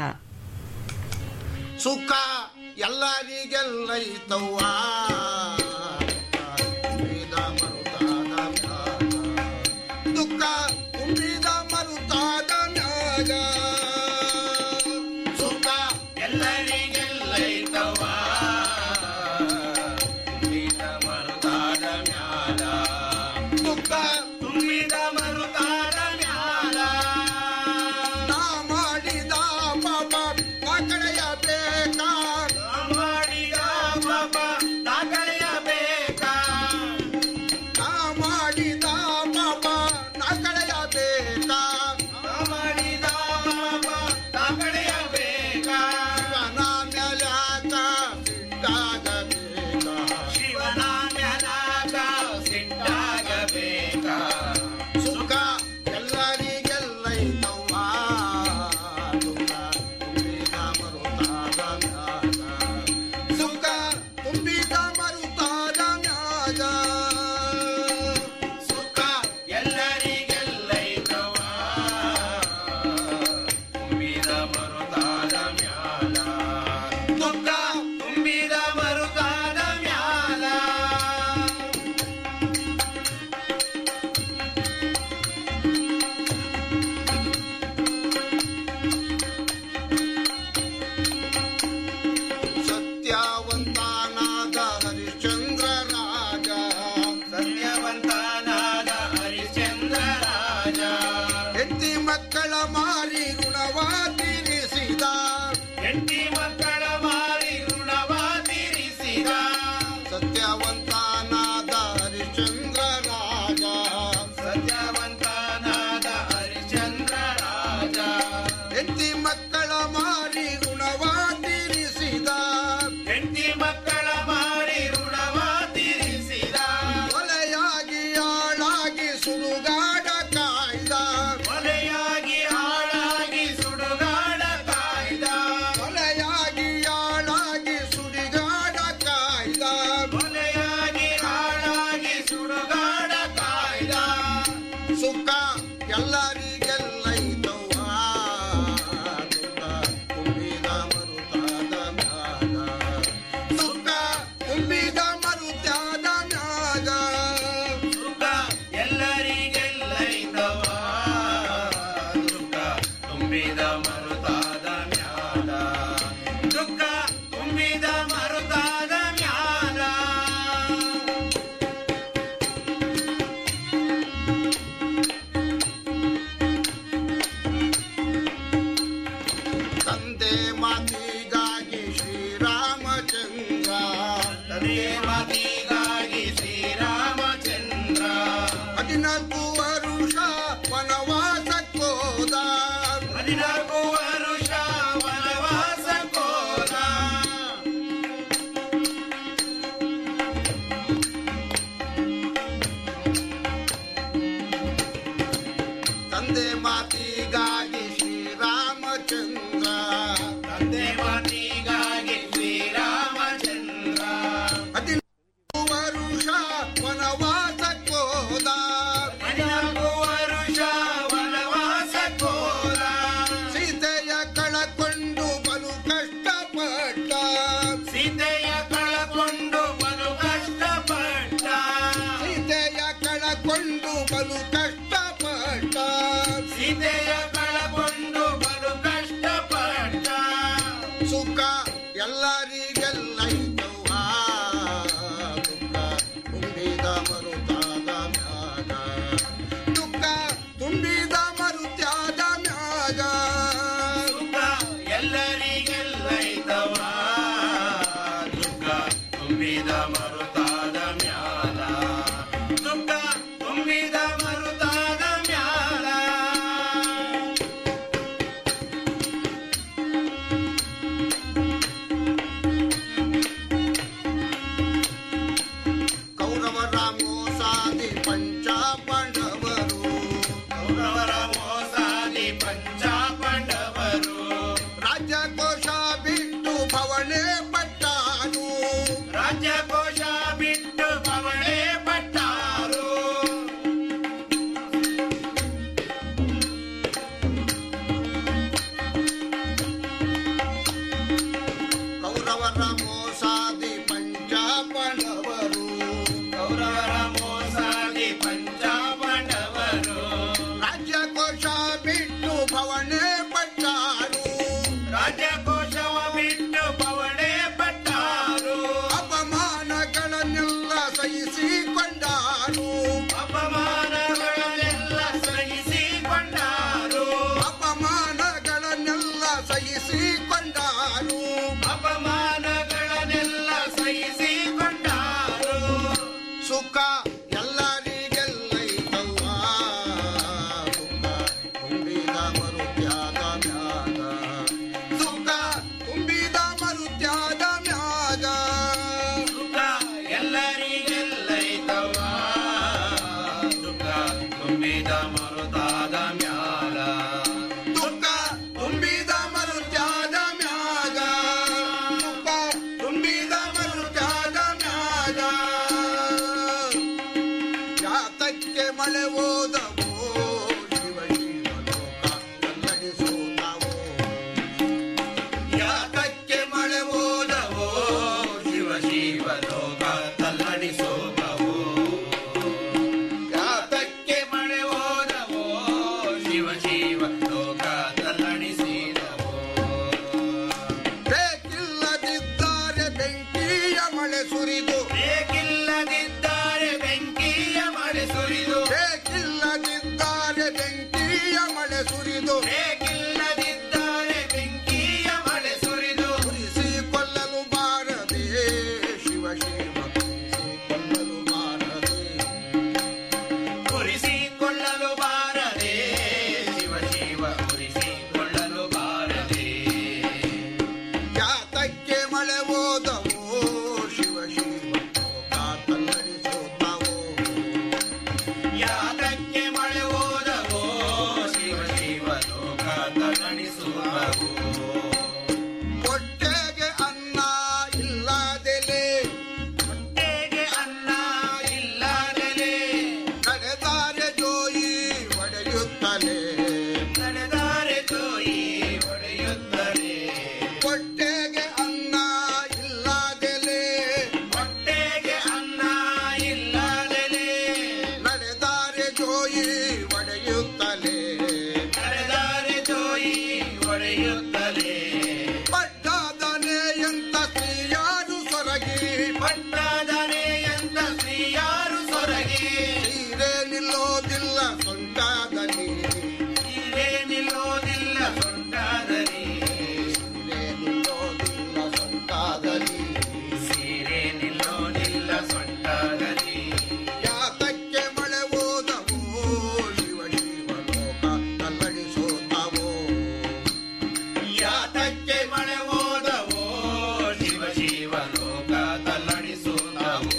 Speaker 4: ಸುಖ ಎಲ್ಲರಿಗೆಲ್ಲೈತವ್ವ ತುಂಬಿದ ಮರುತಾದ ಮ್ಯಾಗ. ದುಃಖ ತುಂಬಿದ ಮರುತಾದ ಮ್ಯಾಗ. ಸುಖ ಎಲ್ಲರಿಗೆಲ್ಲೈತವ್ವ ತುಂಬಿದ ಮರುತಾದ ಮ್ಯಾಗ. ದುಃಖ ತುಂಬಿದ ಮರುತಾದ ಮ್ಯಾಲ ನಾ ಮಾಡಿದ ಪಾಪ ನಾ ಕಳೆಯಬೇಕ ನಾ ಮಾಡಿದ ಪಾಪ ನಾ ಕಳೆಯಬೇಕ ನಾ ಮಾಡಿದ ಪಾಪ ನಾ ಕಳೆಯಬೇಕ ನಾ ಮಾಡಿದ ಪಾಪ ನಾ ಕಳೆಯಬೇಕ ಶಿವನ ಮ್ಯಾಲಾಗ ಸಿಟ್ಟಾಗಬೇಕ ಶಿವನ ಮ್ಯಾಲಾಗ ಸಿಟ್ಟಾಗಬೇಕ ಸುಖ ಎಲ್ಲರಿಗೆಲ್ಲೈತವ್ವ ದುಃಖ ತುಂಬಿದ ಮರುತಾದ ಮ್ಯಾಗ ಸುಖ ತುಂಬಿದ ಮರುತಾದ ಮ್ಯಾಗ ಸುಖ ಎಲ್ಲರಿಗೆಲ್ಲೈತವ್ವ ತುಂಬಿದ ಮರುತಾದ ಮ್ಯಾಲ ದುಃಖ ತುಂಬಿದ ಮರುತಾದ ಮ್ಯಾಲ ಸತ್ಯವಂತನಾದ ಹರಿಶ್ಚಂದ್ರ ರಾಜ ಸತ್ಯವಂತನಾದ ಹರಿಶ್ಚಂದ್ರ ರಾಜ ಹೆಂಡತಿ ಮಕ್ಕಳ ಮಾರಿ ಋಣವ ತೀರಿಸಿದ ಹೆಂಡತಿ ಮಕ್ಕಳ ಮಾರಿ ಋಣವ ತೀರಿಸಿದ ಸತ್ಯವಂತನಾದ ಹರಿಶ್ಚಂದ್ರ ರಾಜ ಸತ್ಯವಂತನಾದ ಹರಿಶ್ಚಂದ್ರ ರಾಜ ಹೆಂಡತಿ ಮಕ್ಕಳ ಮಾರಿ ಋಣವ ತೀರಿಸಿದ ಹೆಂಡತಿ ಮಕ್ಕಳ ಮಾರಿ ಋಣವ ತೀರಿಸಿದ ಕೊಲೆಯಾಗಿ ಆಳಾಗಿ ಸುಡುಗಾಡ ಕಾಯ್ದ ಕೊಲೆಯಾಗಿ ಆಳಾಗಿ ಸುಡುಗಾಡ ಕಾಯ್ದ ಕೊಲೆಯಾಗಿ ಆಳಾಗಿ ಸುಡಿಗಾಡ ಕಾಯ್ದ ಕೊಲೆಯಾಗಿ ಆಳಾಗಿ ಸುಡುಗಾಡ ಕಾಯ್ದ ಸುಖ ಎಲ್ಲರಿಗೆಲ್ಲೈತವ್ವ ದುಃಖ ತುಂಬಿದ ಮರುತಾದ ಮ್ಯಾಗ ಸುಖ ತುಂಬಿದ ಮರುತಾದ ಮ್ಯಾಗ ಸುಖ ಎಲ್ಲರಿಗೆಲ್ಲೈತವ್ವ ದುಃಖ ತುಂಬಿದ ಮರುತಾದ ಮ್ಯಾಲ ದುಃಖ ತುಂಬಿದ ಮರುತಾದ ಮ್ಯಾಲ ತಂದೆ ಮಾತಿಗಾಗಿ ಶ್ರೀರಾಮಚಂದ್ರ ತಂದೆ ಮಾತಿಗಾಗಿ ಶ್ರೀರಾಮಚಂದ್ರ ಹದಿನಾಲ್ಕು ವರುಷ ವನವಾಸಕ್ಕೋದ ಹದಿನಾಲ್ಕು ವರುಷ ವನವಾಸಕ್ಕೋದ ತಂದೆ ಮಾತಿಗಾಗಿ ಶ್ರೀರಾಮಚಂದ್ರ ತಂದೆ ಮಾತಿಗಾಗಿ ಶ್ರೀರಾಮಚಂದ್ರ ಹದಿನಾಲ್ಕು ವರುಷ ವನವಾಸಕ್ಕೋದ ಹದಿನಾಲ್ಕು ವರುಷ ವನವಾಸಕ್ಕೋದ ಸೀತೆಯ ಕಳ ಪಂಚಾಪಂಡವರು ರಾಜ್ಯಕೋಶ ಬಿಟ್ಟು ಭವಣೆ ಪಟ್ಟಾರು ರಾಜ್ಯಕೋಶ ಬಿಟ್ಟು ಭವಣೆ ಪಟ್ಟಾರು ಕೌರವರ ಮೋಸಾದಿ ಪಂಚಾಪಂಡವರು ಕೌರವರ ಮೋಸಾದಿ ಪಂಚಾಪಂಡವರು ರಾಜ್ಯಕೋಶ ಬಿಟ್ಟು ಭವಣೆ ಪಟ್ಟಾರು ರಾಜ್ಯಕೋಶವ ಬಿಟ್ಟು ಭವಣೆ ಪಟ್ಟಾರು ಅಪಮಾನಗಳನ್ನೆಲ್ಲ ಸಹಿಸಿಕೊಂಡಾರು ಅಪಮಾನಗಳನ್ನೆಲ್ಲ ಸಹಿಸಿಕೊಂಡಾರು ಅಪಮಾನಗಳನ್ನೆಲ್ಲ ಸಹಿಸಿಕೊಂಡಾರು ಅಪಮಾನಗಳನ್ನೆಲ್ಲ ಸಹಿಸಿಕೊಂಡಾರು ಸುಖ ಎಲ್ಲರಿಗೆಲ್ಲೈತವ್ವ ಸುಖ ತುಂಬಿದ ಮರುತ್ಯಾದ ಮ್ಯಾಗ ಸುಖ ತುಂಬಿದ ಮರುತ್ಯಾದ ಮ್ಯಾಗ ಸುಖ ಎಲ್ಲರಿಗೆಲ್ಲೈತವ್ವ ಸುಖ ತುಂಬಿದ ಮರುತಾದ ಮ್ಯಾಗ ದುಃಖ ತುಂಬಿದ ಮರುತ್ಯಾದ ಮ್ಯಾಗ ಸುಖ ತುಂಬಿದ ಮರುತ್ಯಾದ ಮ್ಯಾಗ ಜಾತಕ್ಕೆ ಮಳೆ ಓದವೋ ಶಿವ ಶಿವ ಲೋಕ ಕಲ್ಲಡಿಸೋದವೋ ಜಾತಕ್ಕೆ ಮಳೆ ಓದವೋ ಶಿವ ಶಿವ ಲೋಕ ತಲ್ಲಡಿಸೋದವೋ ಜಾತಕ್ಕೆ ಮಳೆ ಓದವೋ ಶಿವ ಶಿವ ಲೋಕ ತಲ್ಲಡಿಸಿದವೋ ಬೇಕಿಲ್ಲದಿದ್ದಾರೆ ಬೆಂಕಿಯ ಮಳೆ ಸುರಿದು ಬೇಕಿಲ್ಲದಿದ್ದಾರೆ ಬೆಂಕಿಯ ಮಳೆ ಸುರಿದು ಬೇಕಿಲ್ಲದಿದ್ದಾರೆ ಬೆಂಕಿಯ ಮಳೆ ಸುರಿದು ಬೇಕಿಲ್ಲದಿದ್ದಾರೆ ಬೆಂಕಿಯ ಮಳೆ ಸುರಿದು ಉರಿಸಿ ಕೊಲ್ಲಲು ಬಾರದೆ ಶಿವ ಶಿವ ಉರಿಸಿ ಕೊಲ್ಲಲು ಬಾರದೆ ಉರಿಸಿಕೊಳ್ಳಲು ಬಾರದೆ ಶಿವ ಶಿವ ಉರಿಸಿಕೊಳ್ಳಲು ಬಾರದೆ ಜಾತಕ್ಕೆ ಮಳೆ ಓದವೋ ಶಿವ ಶಿವ ಲೋಕ ತಲ್ಲಡಿಸುತ್ತವೋ ಯಾತಕ್ಕೆ ಮಳೆ ಓದವೋ ಶಿವ ಶಿವ ಲೋಕ ತಲ್ಲಡಿಸುತ್ತವೋ ಹೊಟ್ಟೆಗೆ ಅನ್ನ ಇಲ್ಲದೆಲೆ ಹೊಟ್ಟೆಗೆ ಅನ್ನ ಇಲ್ಲದೆಲೆ ನಡೆದಾರೆ ಜೋಯಿ ಒಡೆಯುತ್ತಲೇ ನಡೆದಾರೆ ಜೋಯಿ ಒಡೆಯುತ್ತಲೇ ಹೊಟ್ಟೆಗೆ ಅನ್ನ ಇಲ್ಲದೆಲೆ ಹೊಟ್ಟೆಗೆ ಅನ್ನ ಇಲ್ಲದೆಲೆ ನಡೆದಾರೆ ಜೋಯಿ ಒಡೆಯುತ್ತಲೇ ನಡೆದಾರೆ ಜೋಯಿ ಒಡೆಯುತ್ತಲೇ ಪಟ್ಟಾದನೆ ಎಂತ ಸ್ತ್ರೀಯಾರು ಸೊರಗಿ ಪಟ್ಟಾದನೆ ಎಂತ ಸ್ತ್ರೀಯಾರು ಸೊರಗಿ ಸೀರೆ ನಿಲ್ಲೋದಿಲ್ಲ ಸೊಂಟಾದನಿ ಸೀರೆ ನಿಲ್ಲೋದಿಲ್ಲ ಸೊಂಟಾದನಿ ಸೀರೆ ನಿಲ್ಲೋದಿಲ್ಲ ಸೊಂಟಾದನಿ ಸೀರೆ ನಿಲ್ಲೋದಿಲ್ಲ ಸೊಂಟಾದನಿ ಯಾತಕ್ಕೆ ಮಳೆ ಓದವೋ ಶಿವ ಶಿವ ಲೋಕ ತಲ್ಲಡಿಸೋದವೋ ಯಾತಕ್ಕೆ ಮಳೆ ಓದವೋ ಶಿವ ಶಿವ ಲೋಕ ತಲ್ಲಡಿಸುತ್ತವೋ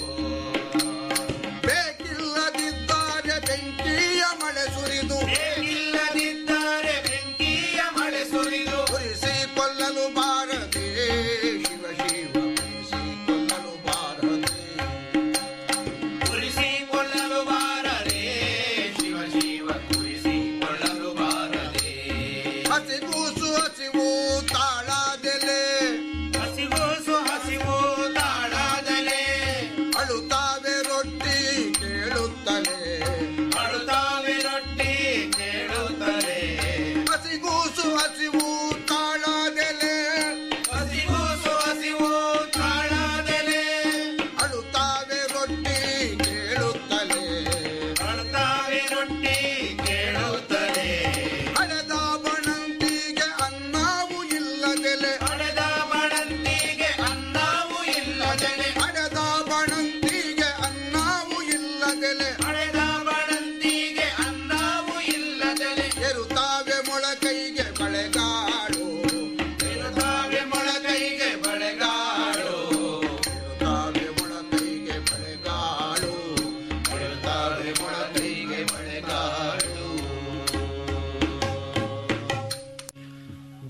Speaker 4: ಬೇಕಿಲ್ಲದಿದ್ದಾರೆ ಬೆಂಕಿಯ ಮಳೆ ಸುರಿದು ಬೇಕಿಲ್ಲದಿದ್ದಾರೆ ಬೆಂಕಿಯ ಮಳೆ ಸುರಿದು ಉರಿಸಿ ಕೊಲ್ಲಲು ಬಾರದೆ ಶಿವ ಶಿವ ಉರಿಸಿ ಕೊಲ್ಲಲು ಬಾರದೆ ಉರಿಸಿ ಕೊಲ್ಲಲು ಬಾರದೆ ಶಿವ ಶಿವ ಉರಿಸಿ ಕೊಲ್ಲಲು ಬಾರದೆ ಹಸಿಗೂಸು ಹಸಿವು ತಾಳಾದೆಲೆ ಹಸಿಗೂಸು ಹಸಿವು ತಾಳಾದಲೆ ಅಳುತ್ತಾವೆ ರೊಟ್ಟಿ ಕೇಳುತ್ತಲೇ ಅಳುತ್ತಾವೆ ರೊಟ್ಟಿ ಕೇಳುತ್ತಲೇ ಹಸಿಗೂಸು ಹಸಿವು ತಾಳಾದೆಲೆ ಹಸಿಗೂಸು ಹಸಿವು ತಾಳಾದೆಲೆ ಅಳುತ್ತಾವೆ ರೊಟ್ಟಿ ಕೇಳುತ್ತಲೇ ಅಳುತ್ತಾವೆ ರೊಟ್ಟಿ ಕೇಳುತ್ತಲೇ ಹಣದ ಬಣಂತಿಗೆ ಅನ್ನವು ಇಲ್ಲದೆಲೆ ಹಣದ ಬಣಂತಿಗೆ ಅನ್ನವು ಇಲ್ಲದೆಲೆ ಹಣದ ಬಣಂತಿಗೆ ಅನ್ನವು ಇಲ್ಲದೆಲೆ ಹಣದ ಬಣಂತಿಗೆ ಅನ್ನವು ಇಲ್ಲದೆಲೆ ಎರುತ್ತಾವೆ ಮೊಳಕೈಗೆ ಬಳೆಗಾರ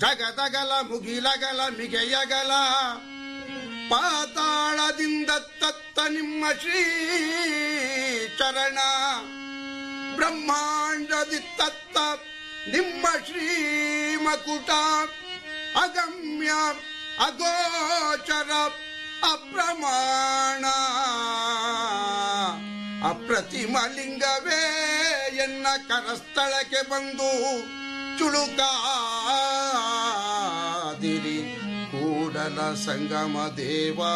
Speaker 4: ಗಗದಗಲ ಮುಗಿಲಗಲ ಮಿಗೆಯಗಲ ಪಾತಾಳದಿಂದ ತತ್ತ ನಿಮ್ಮ ಶ್ರೀ ಚರಣ ಬ್ರಹ್ಮಾಂಡದಿ ತತ್ತ ನಿಮ್ಮ ಶ್ರೀ ಮಕುಟ ಅಗಮ್ಯ ಅಗೋಚರ ಅಪ್ರಮಾಣ ಅಪ್ರತಿಮ ಲಿಂಗವೇ ಎನ್ನ ಕರಸ್ಥಳಕ್ಕೆ ಬಂದು ಚುಳುಕಾದಿರಿ ಕೂಡಲ ಸಂಗಮ ದೇವಾ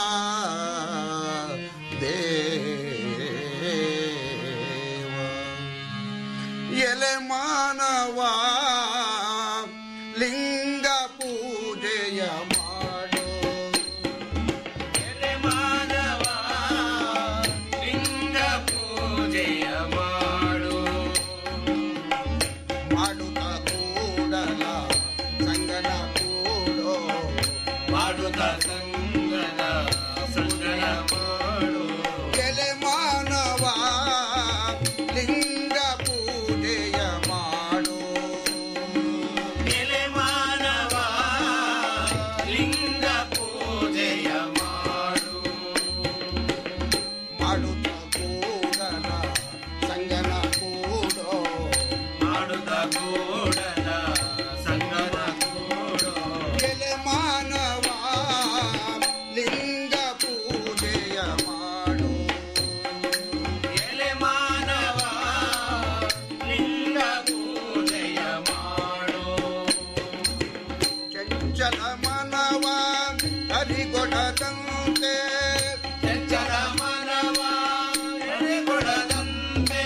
Speaker 4: ದೇವ ಎಲೆ ಮಾನವ ಲಿಂಗ ಪೂಜೆಯ ಮಾಡು
Speaker 5: ಎಲೆ ಮಾನವ ಲಿಂಗ ಪೂಜೆಯ ಮಾಡು
Speaker 4: ಮಾಡುತ್ತ ಕೂಡಲ ಸಂಗನ ಕೂಡೋ
Speaker 5: ಮಾಡುತ್ತ ಸಂಗನ ಸಂಗನ ಮಾಡು
Speaker 4: ಎಲೆ ಮಾನವ ಲಿಂಗ ಪೂಜೆಯ ಮಾಡು
Speaker 5: ಎಲೆ ಮಾನವ ಲಿಂಗ ಪೂಜೆಯ ಮಾಡು
Speaker 4: ಮಾಡುತ್ತ ಕೂಡಲ ಸಂಗನ ಕೂಡೋ
Speaker 5: ಮಾಡುತ್ತ ಕೂಡಲ ಸಂಗನ ಕೂಡು
Speaker 4: ಎಲೆ ಮಾನವ ಲಿಂಗ ಪೂಜೆಯ ಮಾಡು
Speaker 5: ಎಲೆ ಮಾನವ ಲಿಂಗ ಪೂಜೆಯ ಮಾಡು
Speaker 4: ಚಂಚಲ